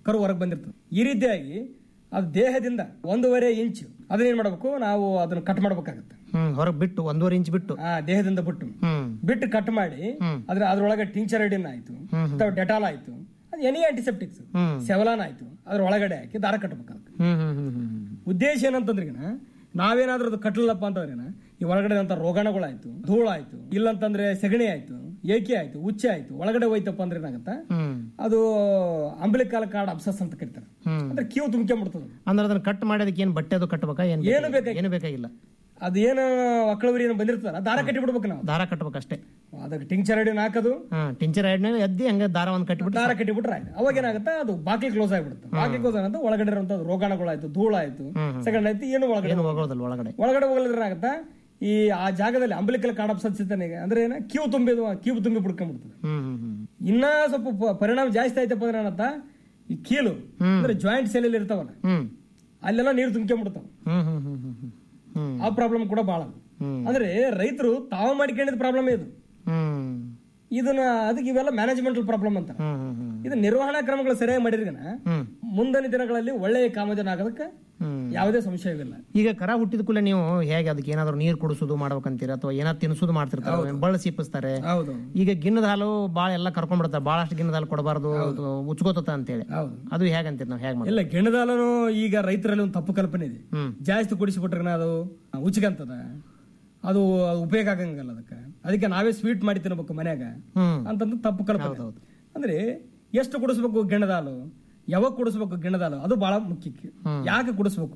ಕರು ಹೊರಗೆ ಬಂದಿರ್ತದೆ ಈ ರೀತಿಯಾಗಿ ಅದು ದೇಹದಿಂದ ಒಂದೂವರೆ ಇಂಚು ಅದನ್ನ ಏನ್ ಮಾಡ್ಬೇಕು ನಾವು ಅದನ್ನ ಕಟ್ ಮಾಡ್ಬೇಕಾಗತ್ತೆ ಹ್ಮ್ ಹೊರಗೆ ಬಿಟ್ಟು ಒಂದೂವರೆ ಇಂಚ್ ಬಿಟ್ಟು ಆ ದೇಹದಿಂದ ಬಿಟ್ಟು ಹ್ಮ್ ಬಿಟ್ಟು ಕಟ್ ಮಾಡಿ ಅದ್ರ ಅದ್ರೊಳಗೆ ಟಿಂಚರ್ ಐಡಿನ್ ಆಯ್ತು ಅಥವಾ ಡೆಟಾಲ್ ಆಯ್ತು ಅದು ಎನಿ ಆಂಟಿಸೆಪ್ಟಿಕ್ಸ್ ಹ್ಮ್. ಸೆವಲಾನ್ ಆಯ್ತು ಅದ್ರ ಒಳಗಡೆ ಹಾಕಿ ದಾರ ಕಟ್ಟಬೇಕು ಅದಕ್ಕೆ ಹ್ಮ್ ಹ್ಮ್ ಹ್ಮ್ ಹ್ಮ್ ಹ್ಮ್ ಉದ್ದೇಶ ಏನಂತಂದ್ರೆ ಈಗ ನಾವೇನಾದ್ರೂ ಅದು ಕಟ್ಟಲಪ್ಪ ಅಂತಂದ್ರೆ ಈ ಒಳಗಡೆ ಅಂತ ರೋಗಾಣುಗಳಾಯ್ತು ಧೂಳಾಯ್ತು ಇಲ್ಲಂತಂದ್ರೆ ಸಗಣಿ ಆಯ್ತು ಏಕೆ ಆಯ್ತು ಉಚ್ಚೆ ಆಯ್ತು ಒಳಗಡೆ ಹೋಯ್ತಪ್ಪ ಅಂದ್ರೆ ಏನಾಗತ್ತ ಹ್ಮ್ ಅದು ಅಂಬಲಿಕಾಲ ಕಾರ್ಡ್ ಅಬ್ಸಸ್ ಅಂತ ಕರೀತಾರೆ ಹ್ಮ್ ಅಂದ್ರೆ ಕ್ಯೂ ತುಂಬ್ಕೊಂಡ್ಬಿಡ್ತದೆ ಅಂದ್ರೆ ಅದನ್ನ ಕಟ್ ಮಾಡಿ ಅದಕ್ಕೆ ಏನ್ ಬಟ್ಟೆ ಅದು ಕಟ್ಟಬೇಕಾ ಏನ್ ಏನು ಬೇಕಾಗಿಲ್ಲ. ಏನು ಬೇಕಾಗಿಲ್ಲ ಅದು ಏನು ಒಕ್ಕಳವರಿ ಏನು ಬಂದಿರ್ತದ ದಾರ ಕಟ್ಟಿ ಬಿಡ್ಬೇಕು ನಾವು ದಾರ ಕಟ್ಟಬೇಕಷ್ಟೇ ಅದಕ್ಕೆ ಟಿಂಚರ್ ಐಡಿನ್ ಹಾಕೋದು ಹಾ ಟಿಂಚರ್ ಆಡ್ನ ಎದ್ದಿ ಹಂಗ ದಾರ ಒಂದ್ ಕಟ್ಟಿಬಿಟ್ಟು ದಾರ ಕಟ್ಟಿ ಬಿಟ್ರೆ ಆಯ್ತು ಅವಾಗ ಏನಾಗುತ್ತೆ ಅದು ಬಾಕಿ ಕ್ಲೋಸ್ ಆಗಿಬಿಡುತ್ತೆ ಬಾಕಿ ಕ್ಲೋಸ್ ಆಗಂತ ಒಳಗಡೆ ಇರುವಂತ ರೋಗಾಣುಗಳಾಯ್ತು ಧೂಳಾಯ್ತು ಸೆಕೆಂಡ್ ಆಯ್ತು ಏನು ಒಳಗಡೆ ಏನು ಹೋಗೋದಲ್ಲ ಒಳಗಡೆ ಒಳಗಡೆ ಹೋಗಲಿದ್ರೆ ಏನಾಗುತ್ತೆ ಈ ಆ ಜಾಗದಲ್ಲಿ ಅಂಬಲಿಕಲ್ ಕಾಡಪ್ ಸತ್ಸಿತಾನಿಗೆ ಅಂದ್ರೆ ಏನ ಕ್ಯೂ ತುಂಬಿದು ಕ್ಯೂ ತುಂಬಿ ಬಿಡ್ಕೊಂಡ್ಬಿಡ್ತದೆ ಹ್ಮ್ ಹ್ಮ್ ಹ್ಮ್ ಇನ್ನ ಸ್ವಲ್ಪ ಪ- ಪರಿಣಾಮ ಜಾಸ್ತಿ ಆಯ್ತಪ್ಪ ಅಂದ್ರೆ ಏನತ್ತ ಈ ಕೀಲು ಅಂದ್ರೆ ಜಾಯಿಂಟ್ ಸೆಲ್ ಇರ್ತಾವಲ್ಲ ಹ್ಮ್ ಅಲ್ಲೆಲ್ಲ ನೀರು ತುಂಬ್ಕೊಂಡ್ಬಿಡ್ತಾವ ಹ್ಮ್ ಹ್ಮ್ ಹ್ಮ್ ಹ್ಮ್ ಹ್ಮ್ ಹ್ಮ್ ಆ ಪ್ರಾಬ್ಲಮ್ ಕೂಡ ಬಹಳ ಹ್ಮ್. ಅಂದ್ರೆ ರೈತರು ತಾವು ಮಾಡಿಕೊಂಡಿದ್ದ ಪ್ರಾಬ್ಲಮ್ ಇದು ಹ್ಮ್ ಇದನ್ನ ಅದಕ್ಕೆ ಇವೆಲ್ಲ ಮ್ಯಾನೇಜ್ಮೆಂಟಲ್ ಪ್ರಾಬ್ಲಮ್ ಅಂತ ಹ್ಮ್ ಹ್ಮ್ ಹ್ಮ್ ಇದು ನಿರ್ವಹಣಾ ಕ್ರಮಗಳು ಸರಿಯಾಗಿ ಮಾಡಿದ್ರಗನ ಹ್ಮ್ ಮುಂದಿನ ದಿನಗಳಲ್ಲಿ ಒಳ್ಳೆಯ ಕಾಮಧೇನು ಆಗೋದಕ್ಕೆ ಹ್ಮ್ ಯಾವುದೇ ಸಂಶಯವಿಲ್ಲ ಈಗ ಕರ ಹುಟ್ಟಿದ ಕೂಡಲೇ ನೀವು ಹೇಗೆ ಅದಕ್ಕೆ ಏನಾದ್ರು ನೀರು ಕುಡಿಸೋದು ಮಾಡ್ಬೇಕಂತೀರ ಅಥವಾ ಏನಾದ್ರು ತಿನ್ಸೋದು ಮಾಡ್ತಿರ್ತಾರೆ ಬಳ್ಳ ಸಿಪ್ಪಿಸ್ತಾರೆ ಹೌದು ಈಗ ಗಿಣ್ಣದ ಹಾಲು ಬಾಳ ಎಲ್ಲ ಕರ್ಕೊಂಡ್ಬಿಡ್ತಾರೆ ಬಹಳಷ್ಟು ಗಿಣ್ಣದ ಹಾಲು ಕೊಡಬಾರ್ದು ಉಚ್ಕೋತತ ಅಂತೇಳಿ ಹೌದು ಅದು ಹೇಗಂತೀರಿ ನಾವು ಹೇಗೆ ಮಾಡಿ ಇಲ್ಲ ಗೆಣದಾಲನು ಈಗ ರೈತರಲ್ಲಿ ಒಂದು ತಪ್ಪು ಕಲ್ಪನೆ ಇದೆ ಹ್ಮ್ ಜಾಸ್ತಿ ಕುಡಿಸಿಬಿಟ್ರೆ ಅದು ಉಚ್ಕಂತದ ಅದು ಉಪಯೋಗ ಆಗಂಗಿಲ್ಲ ಅದಕ್ಕೆ ಅದಕ್ಕೆ ನಾವೇ ಸ್ವೀಟ್ ಮಾಡಿ ತಿನ್ಬೇಕು ಮನ್ಯಾಗ ಹ್ಮ್ ಅಂತಂದು ತಪ್ಪು ಕಲ್ಪನೆ ಅಂದ್ರೆ ಎಷ್ಟು ಕುಡಿಸ್ಬೇಕು ಗೆಣದಾಲು ಯಾವಾಗ ಕುಡಿಸ್ಬೇಕು ಗಿಣದಾಲು ಅದು ಬಹಳ ಮುಖ್ಯ ಯಾಕೆ ಕುಡಿಸ್ಬೇಕು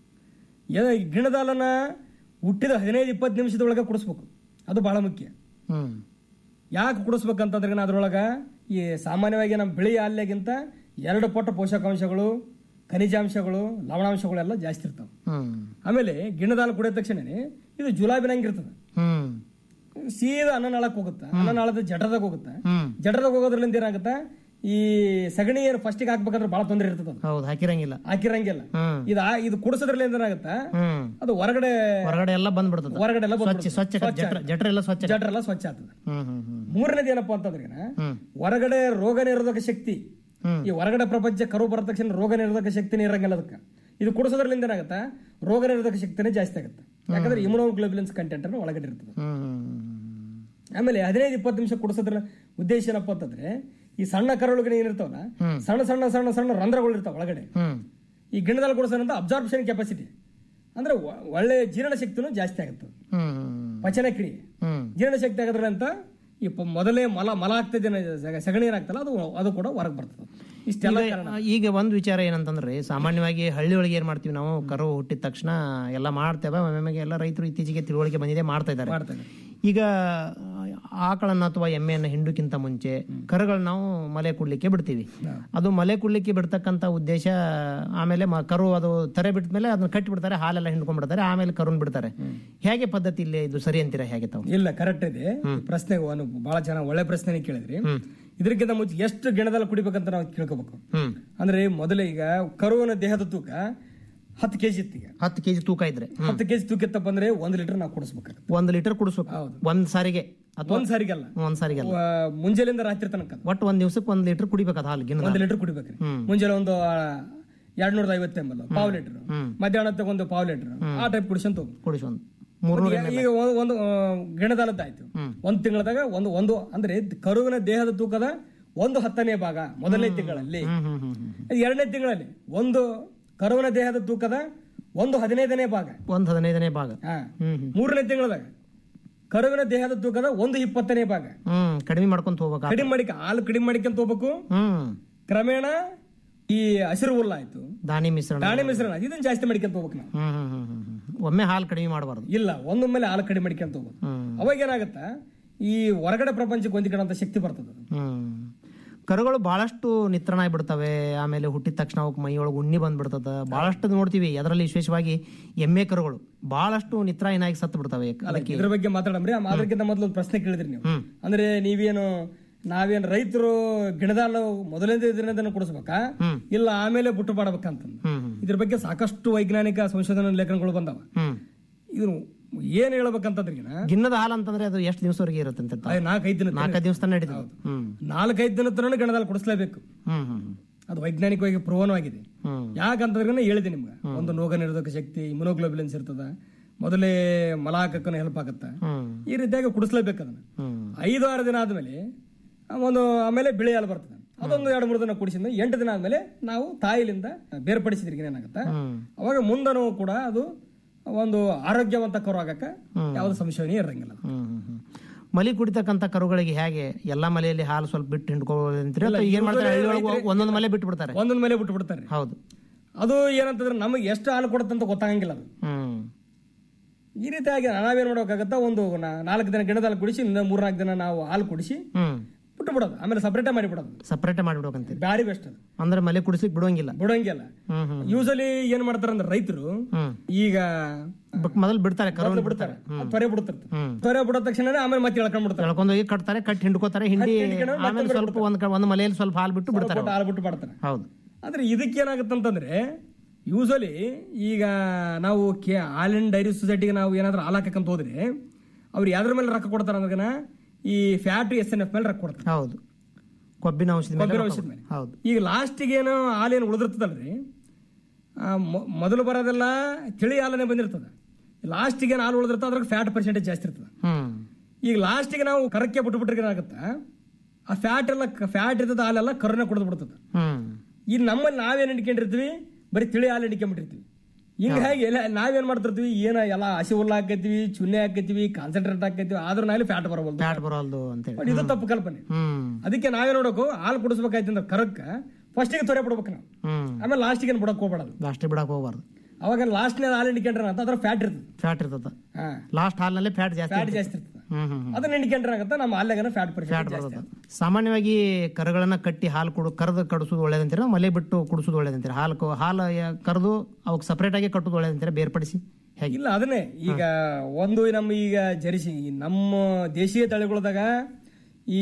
ಏ- ಗಿಣದಾಲನ ಹುಟ್ಟಿದ ಹದಿನೈದು ಇಪ್ಪತ್ತು ನಿಮಿಷದೊಳಗೆ ಕುಡಿಸ್ಬೇಕು ಅದು ಬಹಳ ಮುಖ್ಯ ಹ್ಮ್ ಯಾಕೆ ಕುಡಿಸ್ಬೇಕಂತಂದ್ರೆ ಅದ್ರೊಳಗ ಈ ಸಾಮಾನ್ಯವಾಗಿ ನಮ್ಮ ಬಿಳಿ ಹಾಲಿಗಿಂತ ಎರಡು ಪಟ್ಟು ಪೋಷಕಾಂಶಗಳು ಖನಿಜಾಂಶಗಳು ಲವಣಾಂಶಗಳೆಲ್ಲ ಜಾಸ್ತಿ ಇರ್ತಾವೆ ಹ್ಮ್ ಆಮೇಲೆ ಗಿಣ್ಣದಾಲು ಕುಡಿದ ತಕ್ಷಣನೇ ಇದು ಜುಲಾಬಿನಂಗೆ ಇರ್ತದೆ ಹ್ಮ್ ಸೀದಾ ಅನ್ನನಾಳಕ್ಕೆ ಹೋಗುತ್ತೆ ಅನ್ನನಾಳದ ಜಠರದಾಗ ಹೋಗುತ್ತೆ ಹ್ಮ್ ಜಠರದಾಗ ಹೋಗೋದ್ರಿಂದ ಏನಾಗುತ್ತೆ ಈ ಸಗಣಿ ಏನು ಫಸ್ಟಿಗೆ ಹಾಕ್ಬೇಕಾದ್ರೆ ಬಹಳ ತೊಂದರೆ ಇರ್ತದೆ ಅದು ಹೌದು ಹಾಕಿರಂಗಿಲ್ಲ ಹಾಕಿರಂಗಿಲ್ಲ ಹ್ಮ್ ಇದು ಆ- ಇದು ಕುಡಿಸೋದ್ರಲ್ಲಿ ಏನಾಗುತ್ತೆ ಹ್ಮ್ ಅದು ಹೊರಗಡೆ ಹೊರಗಡೆ ಎಲ್ಲ ಬಂದ್ಬಿಡ್ತದ ಹೊರಗಡೆ ಎಲ್ಲ ಸ್ವಚ್ಛ ಸ್ವಚ್ಛ ಜಠರ ಜಠರ ಎಲ್ಲ ಸ್ವಚ್ಛ ಜಠರ ಎಲ್ಲ ಸ್ವಚ್ಛ ಆಗ್ತದೆ ಹ್ಮ್ ಹ್ಮ್ ಹ್ಮ್ ಮೂರನೇದು ಏನಪ್ಪಾ ಅಂತಂದ್ರೆ ಹ್ಮ್ ಹೊರಗಡೆ ರೋಗ ನಿರೋಧಕ ಶಕ್ತಿ ಹ್ಮ್. ಈ ಹೊರಗಡೆ ಪ್ರಪಂಚ ಕರು ಬರದ ತಕ್ಷಣ ರೋಗ ನಿರೋಧಕ ಶಕ್ತಿನೇ ಇರಂಗಿಲ್ಲ ಅದಕ್ಕೆ ಇದು ಕುಡಿಸೋದ್ರಲ್ಲಿಂದ ಏನಾಗುತ್ತೆ ರೋಗ ನಿರೋಧಕ ಶಕ್ತಿನೇ ಜಾಸ್ತಿ ಆಗುತ್ತೆ ಯಾಕಂದ್ರೆ ಇಮ್ಯುನೋಗ್ಲೋಬುಲಿನ್ಸ್ ಕಂಟೆಂಟ್ ಅನ್ನು ಒಳಗಡೆ ಇರ್ತದೆ ಹ್ಮ್ ಹ್ಮ್ ಆಮೇಲೆ ಹದಿನೈದು ಇಪ್ಪತ್ತು ನಿಮಿಷ ಕುಡಿಸೋದ್ರ ಉದ್ದೇಶ ಏನಪ್ಪಾ ಅಂತಂದ್ರೆ ಈ ಸಣ್ಣ ಕರುಳುಗಳು ಏನಿರ್ತಾವಲ್ಲ ಸಣ್ಣ ಸಣ್ಣ ಸಣ್ಣ ಸಣ್ಣ ರಂಧ್ರಗಳು ಇರ್ತಾವ ಒಳಗಡೆ ಹ್ಮ್ ಈ ಗಿಣ್ಣದಲ್ಲಿ ಕೊಡಿಸೋದಂತ ಅಬ್ಸಾರ್ಪ್ಷನ್ ಕೆಪಾಸಿಟಿ ಅಂದ್ರೆ ಒ- ಒಳ್ಳೆ ಜೀರ್ಣ ಶಕ್ತಿನೂ ಜಾಸ್ತಿ ಆಗುತ್ತೆ ಹ್ಮ್ ಹ್ಮ್ ಪಚನ ಕ್ರಿಯೆ ಹ್ಮ್ ಜೀರ್ಣ ಶಕ್ತಿ ಆಗೋದ್ರಲ್ಲಿ ಅಂತ ಈ ಪ- ಮೊದಲೇ ಮಲ ಮಲ ಆಗ್ತದೆ ಸಗಣಿ ಏನಾಗ್ತಲ್ಲ ಅದು ಅದು ಕೂಡ ಹೊರಗೆ ಬರ್ತದೆ ಇಷ್ಟೆಲ್ಲ ಈಗ- ಕಾರಣ ಈಗ ಒಂದು ವಿಚಾರ ಏನಂತಂದ್ರೆ ಸಾಮಾನ್ಯವಾಗಿ ಹಳ್ಳಿ ಒಳಗೆ ಏನ್ ಮಾಡ್ತೀವಿ ನಾವು ಕರು ಹುಟ್ಟಿದ ತಕ್ಷಣ ಎಲ್ಲ ಮಾಡ್ತೇವೆ ಒಮ್ಮೆಗೆ ಎಲ್ಲ ರೈತರು ಇತ್ತೀಚೆಗೆ ತಿಳುವಳಿಕೆ ಬಂದಿದೆ ಮಾಡ್ತಾ ಇದ್ದಾರೆ ಮಾಡ್ತಾರೆ ಈಗ ಆಕಳನ್ನ ಅಥವಾ ಎಮ್ಮೆಯನ್ನ ಹಿಂಡುಕ್ಕಿಂತ ಮುಂಚೆ ಕರುಗಳನ್ನ ನಾವು ಮಲೆ ಕುಡ್ಲಿಕ್ಕೆ ಬಿಡ್ತೀವಿ ಅದು ಮಲೆ ಕುಡ್ಲಿಕ್ಕೆ ಬಿಡ್ತಕ್ಕಂತ ಉದ್ದೇಶ ಆಮೇಲೆ ಮ- ಕರು ಅದು ತೆರೆ ಬಿಟ್ಟ ಮೇಲೆ ಅದನ್ನ ಕಟ್ಟಿ ಬಿಡ್ತಾರೆ ಹಾಲೆಲ್ಲ ಹಿಂಡ್ಕೊಂಡ್ಬಿಡ್ತಾರೆ ಆಮೇಲೆ ಕರುನ್ ಬಿಡ್ತಾರೆ ಹೇಗೆ ಪದ್ಧತಿ ಇಲ್ಲಿ ಇದು ಸರಿ ಅಂತೀರಾ ಹೇಗೆ ತಾವು ಇಲ್ಲ ಕರೆಕ್ಟ್ ಇದೆ ಈ ಪ್ರಶ್ನೆ ಒಂದು ಬಹಳ ಚೆನ್ನಾಗಿ ಒಳ್ಳೆ ಪ್ರಶ್ನೆ ಕೇಳಿದ್ರಿ ಇದಕ್ಕಿಂತ ಮುಂಚೆ ಎಷ್ಟು ಗಿಣದಲ್ಲಿ ಕುಡಿಬೇಕಂತ ನಾವು ಕೇಳ್ಕೋಬೇಕು ಹ್ಮ್ ಅಂದ್ರೆ ಮೊದಲೇ ಈಗ ಕರುವಿನ ದೇಹದ ತೂಕ ಹತ್ತು ಕೆಜಿ ಇತ್ತು ಈಗ ಹತ್ತು ಕೆಜಿ ತೂಕ ಇದ್ರೆ ಹತ್ತು ಕೆಜಿ ತೂಕ ಇತ್ತಪ್ಪ ಅಂದ್ರೆ ಒಂದು ಲೀಟರ್ ನಾವು ಕುಡಿಸ್ಬೇಕಾಗುತ್ತೆ ಒಂದ್ ಲೀಟರ್ ಕುಡಿಸ್ಬೇಕು ಒಂದ್ ಸಾರಿಗೆ ಅಥವಾ ಒಂದ್ ಸಾರಿಗಲ್ಲ ಒಂದ್ ಸಾರಿಗೆಲ್ಲ ವ- ಮುಂಜಾನೆಯಿಂದ ರಾತ್ರಿ ತನಕ ಒಟ್ಟು ಒಂದ್ ದಿವ್ಸಕ್ಕೆ ಒಂದ್ ಲೀಟರ್ ಕುಡಿಬೇಕು ಅದು ಹಾಲು ಗಿನ್ನ ಒಂದು ಲೀಟರ್ ಕುಡಿಬೇಕ್ರಿ ಮುಂಜಾನೆ ಒಂದು ಎರಡ್ ನೂರದ ಐವತ್ತು ಎಂಬಲ್ ಪಾವ್ ಲೀಟರ್ ಮಧ್ಯಾಹ್ನ ಒಂದು ಪಾವ್ ಲೀಟರ್ ಆ ಟೈಪ್ ಕುಡಿಸಂತ ಹೋಗ್ಬೇಕು ಕುಡಿಸಿ ಒಂದು ಮೂರ್ನೂರ ಈಗ- ಈಗ ಒಂದು- ಒಂದು ಗಿಣದಾಲದ್ದು ಆಯ್ತು ಒಂದು ತಿಂಗಳದಾಗ ಒಂದು ಒಂದು ಅಂದ್ರೆ ಕರುವಿನ ದೇಹದ ತೂಕದ ಒಂದು ಹತ್ತನೇ ಭಾಗ ಮೊದಲನೇ ತಿಂಗಳಲ್ಲಿ ಹ್ಮ್ ಹ್ಮ್ ಹ್ಮ್ ಹ್ಮ್ ಎರಡನೇ ತಿಂಗಳಲ್ಲಿ ಒಂದು ಕರುವಿನ ದೇಹದ ತೂಕದ ಒಂದು ಹದಿನೈದನೇ ಭಾಗ ಒಂದ್ ಹದಿನೈದನೇ ಭಾಗ ಹಾ ಹ್ಮ್ ಹ್ಮ್ ಮೂರನೇ ತಿಂಗಳದಾಗ ಕರುವಿನ ದೇಹದ ತೂಕದ ಒಂದು ಇಪ್ಪತ್ತನೇ ಭಾಗ ಹ್ಮ್ ಕಡಿಮೆ ಮಾಡ್ಕೊಂತ ಹೋಗ್ಬೇಕು ಕಡಿಮೆ ಮಾಡಿಕ ಹಾಲು ಕಡಿಮೆ ಮಾಡಿಕೊಂತ ಹೋಗ್ಬೇಕು ಹ್ಮ್ ಕ್ರಮೇಣ ಈ ಹಸಿರು ಹುಲ್ಲು ಆಯ್ತು ದಾನಿ ಮಿಶ್ರಣ ದಾಣಿ ಮಿಶ್ರಣ ಇದನ್ನ ಜಾಸ್ತಿ ಮಾಡ್ಕೊಂತ ಹೋಗ್ಬೇಕು ನಾವು ಹ್ಮ್ ಹ್ಮ್ ಹ್ಮ್ ಹ್ಮ್ ಹ್ಮ್. ಒಮ್ಮೆ ಹಾಲು ಕಡಿಮೆ ಮಾಡಬಾರ್ದು ಇಲ್ಲ ಒಂದೊಮ್ಮೆಲೆ ಹಾಲು ಕಡಿಮೆ ಮಾಡ್ಕೊಂತ ಹೋಗ್ಬೇಕು ಹ್ಮ್ ಅವಾಗ ಏನಾಗತ್ತ ಈ ಹೊರಗಡೆ ಪ್ರಪಂಚಕ್ಕೆ ಹೊಂದಿಕೊಳ್ಳೋ ಶಕ್ತಿ ಬರ್ತದೆ ಅದು. ಹ್ಮ್ ಕರುಗಳು ಬಹಳಷ್ಟು ನಿತ್ರಣ ಆಗ್ಬಿಡ್ತವೆ ಆಮೇಲೆ ಹುಟ್ಟಿದ ತಕ್ಷಣ ಅವಕ್ಕೆ ಮೈಯೊಳಗೆ ಉಣ್ಣಿ ಬಂದ್ಬಿಡ್ತದ ಬಹಳಷ್ಟು ನೋಡ್ತೀವಿ ಅದರಲ್ಲಿ ವಿಶೇಷವಾಗಿ ಎಮ್ಮೆ ಕರುಗಳು ಬಹಳಷ್ಟು ನಿತ್ರಾಯಿನಾಗಿ ಸತ್ತು ಬಿಡ್ತವೆ ಅದಕ್ಕೆ ಇದ್ರ ಬಗ್ಗೆ ಮಾತಾಡಮ್ರಿ ಆ ಅದಕ್ಕಿಂತ ಮೊದಲು ಒಂದು ಪ್ರಶ್ನೆ ಕೇಳಿದ್ರಿ ನೀವು ಹ್ಮ್. ಅಂದ್ರೆ ನೀವೇನು ನಾವೇನು ರೈತರು ಗಿಡದಾಲು ಮೊದಲನೇ ದಿನದಿಂದ ಕೊಡಿಸ್ಬೇಕಾ ಹ್ಮ್. ಇಲ್ಲ ಆಮೇಲೆ ಬುಟ್ಟು ಮಾಡಬೇಕಂತ ಹ್ಮ್ ಹ್ಮ್ ಇದ್ರ ಬಗ್ಗೆ ಸಾಕಷ್ಟು ವೈಜ್ಞಾನಿಕ ಸಂಶೋಧನಾ ಲೇಖನಗಳು ಬಂದಾವ ಹ್ಮ್ ಇದು ಏನ್ ಹೇಳ್ಬೇಕಂತಂದ್ರಿಗಿನ ಗಿನ್ನದ ಹಾಲು ಅಂತಂದ್ರೆ ಅದು ಎಷ್ಟು ದಿವಸವರೆಗೆ ಇರುತ್ತೆ ಅಂತ ನಾಲ್ಕೈದು ದಿನ ನಾಲ್ಕೈದು ದಿವಸ ನಡೀತದೆ ಹ್ಮ್ ನಾಲ್ಕೈದು ದಿನ ತನಕ ಗಣದಾಲ್ ಕುಡಿಸ್ಲೇಬೇಕು ಹ್ಮ್ ಹ್ಮ್ ಅದು ವೈಜ್ಞಾನಿಕವಾಗಿ ಪ್ರೂವನ್ ಆಗಿದೆ ಹ್ಮ್ ಯಾಕಂತಂದ್ರೆ ಹೇಳಿದೆ ನಿಮ್ಗೆ ಒಂದು ರೋಗ ನಿರೋಧಕ ಶಕ್ತಿ ಇಮ್ಯುನೋಗ್ಲೋಬುಲಿನ್ಸ್ ಇರ್ತದ ಮೊದಲೇ ಮಲ ಹಾಕಕ್ಕೂ ಹೆಲ್ಪ್ ಆಗತ್ತ ಹ್ಮ್ ಈ ರೀತಿಯಾಗಿ ಕುಡಿಸ್ಲೇಬೇಕು ಅದನ್ನ ಹ್ಮ್ ಐದು ಆರು ದಿನ ಆದ್ಮೇಲೆ ಆ ಒಂದು ಆಮೇಲೆ ಬಿಳಿ ಹಾಲು ಬರ್ತದೆ ಅದೊಂದು ಎರಡು ಮೂರು ದಿನ ಕುಡಿಸಿದ ಎಂಟು ದಿನ ಆದ್ಮೇಲೆ ನಾವು ತಾಯಿಲಿಂದ ಬೇರ್ಪಡಿಸಿದ್ರಿಗೆ ಏನಾಗುತ್ತೆ ಹ್ಮ್ ಅವಾಗ ಮುಂದನೂ ಕೂಡ ಅದು ಒಂದು ಆರೋಗ್ಯವಂತ ಕರು ಆಗಕ್ಕ ಯಾವ್ದು ಸಂಶಯನೇ ಇರಂಗಿಲ್ಲ ಹ್ಮ್ ಹ್ಮ್ ಹ್ಮ್. ಮಲಿ ಕುಡಿತಕ್ಕಂತ ಕರುಗಳಿಗೆ ಹೇಗೆ ಎಲ್ಲಾ ಮಲೆಯಲ್ಲಿ ಹಾಲು ಸ್ವಲ್ಪ ಬಿಟ್ಟು ಹಿಂಡ್ಕೊಳ್ಳೋದಂತೀರಿ ಅಥವಾ ಏನ್ ಮಾಡ್ತಾರೆ ಹಳ್ಳಿ ಒಳಗೆ ಒಂದೊಂದು ಮಲೆ ಬಿಟ್ಟು ಬಿಡ್ತಾರೆ ಒಂದೊಂದ್ ಮೇಲೆ ಬಿಟ್ಟು ಬಿಡ್ತಾರೆ ಹೌದು ಅದು ಏನಂತಂದ್ರೆ ನಮಗೆ ಎಷ್ಟು ಹಾಲು ಕೊಡುತ್ತಂತ ಗೊತ್ತಾಗಂಗಿಲ್ಲ ಅದು ಹ್ಮ್ ಈ ರೀತಿಯಾಗಿ ನಾವೇನ್ ಮಾಡ್ಬೇಕಾಗತ್ತ ಒಂದು ನಾ- ನಾಲ್ಕು ದಿನ ಗಿಡದ ಹಾಲು ಕುಡಿಸಿ ಇನ್ನ ಮೂರ್ನಾಲ್ಕು ದಿನ ನಾವು ಹಾಲು ಕುಡಿಸಿ ಹ್ಮ್ ಬಿಟ್ಟು ಬಿಡೋದು ಆಮೇಲೆ ಸಪ್ರೇಟೇ ಮಾಡಿ ಬಿಡೋದು ಸಪ್ರೇಟ್ ಮಾಡಿಬಿಡ್ಬೇಕಂತೀರಿ ಬ್ಯಾರಿ ಬೆಸ್ಟ್ ಅದು ಅಂದ್ರೆ ಮಲೆ ಕುಡಿಸ್ಲಿಕ್ಕೆ ಬಿಡುವಂಗಿಲ್ಲ ಬಿಡಂಗಿಲ್ಲ ಹ್ಮ್ ಹ್ಮ್ ಯೂಸಲಿ ಏನ್ ಮಾಡ್ತಾರ ಅಂದ್ರೆ ರೈತರು ಹ್ಮ್ ಈಗ ಬಟ್ ಮೊದಲು ಬಿಡ್ತಾರೆ ಕರು ಮೊದ್ಲು ಬಿಡ್ತಾರೆ ಅದ್ ತ್ವರೆ ಬಿಡ್ತಿರ್ತಾರೆ ಹ್ಮ್ ತ್ವರೆ ಬಿಡೋ ತಕ್ಷಣ ಆಮೇಲೆ ಮತ್ತೆ ಎಳ್ಕೊಂಡ್ ಬಿಡ್ತಾರೆ ಎಳ್ಕೊಂಡು ಹೋಗಿ ಕಟ್ತಾರೆ ಕಟ್ಟಿ ಹಿಂಡ್ಕೋತಾರೆ ಹಿಂಡಿ ಹಿಂಡ್ಕೊಂಡು ಆಮೇಲೆ ಸ್ವಲ್ಪ ಒಂದ್ ಕ- ಒಂದು ಮಲೆಯಲ್ಲಿ ಸ್ವಲ್ಪ ಹಾಲು ಬಿಟ್ಟು ಬಿಡ್ತಾರೆ ಕೊಟ್ಟು ಹಾಲು ಬಿಟ್ಟು ಮಾಡ್ತಾರೆ ಹೌದು ಆದ್ರೆ ಇದಕ್ಕೆ ಏನಾಗುತ್ತಂತಂದ್ರೆ ಯೂಸಲಿ ಈಗ ನಾವು ಕೆ ಹಾಲಿನ ಡೈರಿ ಸೊಸೈಟಿಗೆ ನಾವು ಏನಾದ್ರೂ ಹಾಲು ಹಾಕಕ್ಕಂತ ಹೋದ್ರೆ ಅವ್ರು ಯಾವ್ದ್ರ ಮೇಲೆ ರೊಕ್ಕ ಕೊಡ್ತಾರ ಅಂದ್ರೆ ಈ ಫ್ಯಾಟ್ ಎಸ್ ಎನ್ ಎಫ್ ಮೇಲೆ ರೊಕ್ಕ ಕೊಡ್ತಾರೆ ಹೌದು ಕೊಬ್ಬಿನ ಔಷಧಿ ಮೇಲೆ ಕೊಬ್ಬಿನ ರೊಕ್ಕ ಔಷಧಿ ಮೇಲೆ. ಹೌದು ಈಗ ಲಾಸ್ಟಿಗೆ ಏನು ಹಾಲೇನು ಉಳಿದಿರ್ತದಲ್ರಿ ಆ, ಮೊ- ಮೊದಲು ಬರೋದೆಲ್ಲ ತಿಳಿ ಹಾಲನೆ ಬಂದಿರ್ತದ ಲಾಸ್ಟಿಗೆ ಏನು ಹಾಲು ಉಳಿದಿರ್ತದೆ ಅದ್ರಾಗ ಫ್ಯಾಟ್ ಪರ್ಸೆಂಟೇಜ್ ಜಾಸ್ತಿ ಇರ್ತದೆ ಹ್ಮ್ ಈಗ ಲಾಸ್ಟಿಗೆ ನಾವು ಕರಕ್ಕೆ ಬಿಟ್ಬಿಟ್ರೆ ಏನಾಗುತ್ತೆ ಆ ಫ್ಯಾಟ್ ಎಲ್ಲ ಫ್ಯಾಟ್ ಇರ್ತದ ಹಾಲೆಲ್ಲ ಕರುನ ಕುಡಿದು ಬಿಡ್ತದೆ ಹ್ಮ್ ಈಗ ನಮ್ಮಲ್ಲಿ ನಾವೇನ್ ಹಿಡ್ಕೊಂಡಿರ್ತೀವಿ ಬರೀ ತಿಳಿ ಹಾಲು ಹಿಡ್ಕೊಂಡ್ಬಿಟ್ಟಿರ್ತೀವಿ ಹಿಂಗಾಗಿ ಎಲ್ಲ ನಾವೇನ್ ಮಾಡ್ತಿರ್ತೀವಿ ಏನ ಎಲ್ಲ ಹಸಿ ಹುಲ್ಲು ಹಾಕತ್ತೀವಿ ಚುನ್ನೆ ಹಾಕತ್ತೀವಿ ಕಾನ್ಸಂಟ್ರೇಟ್ ಹಾಕತ್ತೀವಿ ಆದ್ರೂ ನಾಳೆ ಫ್ಯಾಟ್ ಬರಬಹುದು ಫ್ಯಾಟ್ ಬರೋಲ್ದು ಅಂತೇಳಿ ಬಟ್ ಇದು ತಪ್ಪು ಕಲ್ಪನೆ ಹ್ಮ್ ಅದಕ್ಕೆ ನಾವೇ ನೋಡಬೇಕು ಹಾಲು ಕುಡಿಸ್ಬೇಕಾಯ್ತು ಅಂದ್ರೆ ಕರಕ್ಕ ಫಸ್ಟಿಗೆ ತೊರೆ ಬಿಡ್ಬೇಕು ನಾವು ಹ್ಮ್ ಆಮೇಲೆ ಲಾಸ್ಟಿಗೆ ಏನು ಬಿಡಕ್ ಹೋಗ್ಬೇಡದು ಲಾಸ್ಟ್ ಬಿಡಕ್ ಹೋಗ್ಬಾರ್ದು ಅವಾಗ ಲಾಸ್ಟ್ನೇ ಹಾಲು ಹಿಡ್ಕೊಂಡ್ರೆ ಅಂತ ಅದ್ರ ಫ್ಯಾಟ್ ಇರ್ತದೆ ಫ್ಯಾಟ್ ಇರ್ತದ ಹಾ ಲಾಸ್ಟ್ ಹಾಲ್ನಲ್ಲಿ ಫ್ಯಾಟ್ ಜಾಸ್ತಿ ಫ್ಯಾಟ್ ಇರ್ತದೆ. ಜಾಸ್ತಿ ಇರ್ತದೆ ಹ್ಮ್ ಹ್ಮ್ ಅದನ್ನ ಹಿಡ್ಕೊಂಡ್ರೆ ಆಗತ್ತೆ ನಮ್ಮ ಹಾಲ್ಯಾಗನ ಫ್ಯಾಟ್ ಫ್ಯಾಟ್ ಪರ್ಸೆಂಟ್ ಜಾಸ್ತಿ ಬರ್ತದ ಸಾಮಾನ್ಯವಾಗಿ ಕರುಗಳನ್ನ ಕಟ್ಟಿ ಹಾಲು ಕುಡು ಕರೆದು ಕಡಿಸೋದು ಒಳ್ಳೇದಂತೀರ ಮಲೆ ಬಿಟ್ಟು ಕುಡಿಸೋದು ಒಳ್ಳೇದಂತೀರ ಹಾಲು ಕ- ಹಾಲು ಯ- ಕರೆದು ಅವಕ್ಕೆ ಸಪರೇಟ್ ಆಗಿ ಕಟ್ಟೋದು ಒಳ್ಳೇದಂತೀರ ಬೇರ್ಪಡಿಸಿ ಹೇಗೆ ಇಲ್ಲ ಅದನ್ನೇ ಈಗ ಒಂದು ನಮ್ಮ ಈಗ ಜರಿಸಿ ಈ ನಮ್ಮ ದೇಶೀಯ ತಳಿಗಳದಾಗ ಈ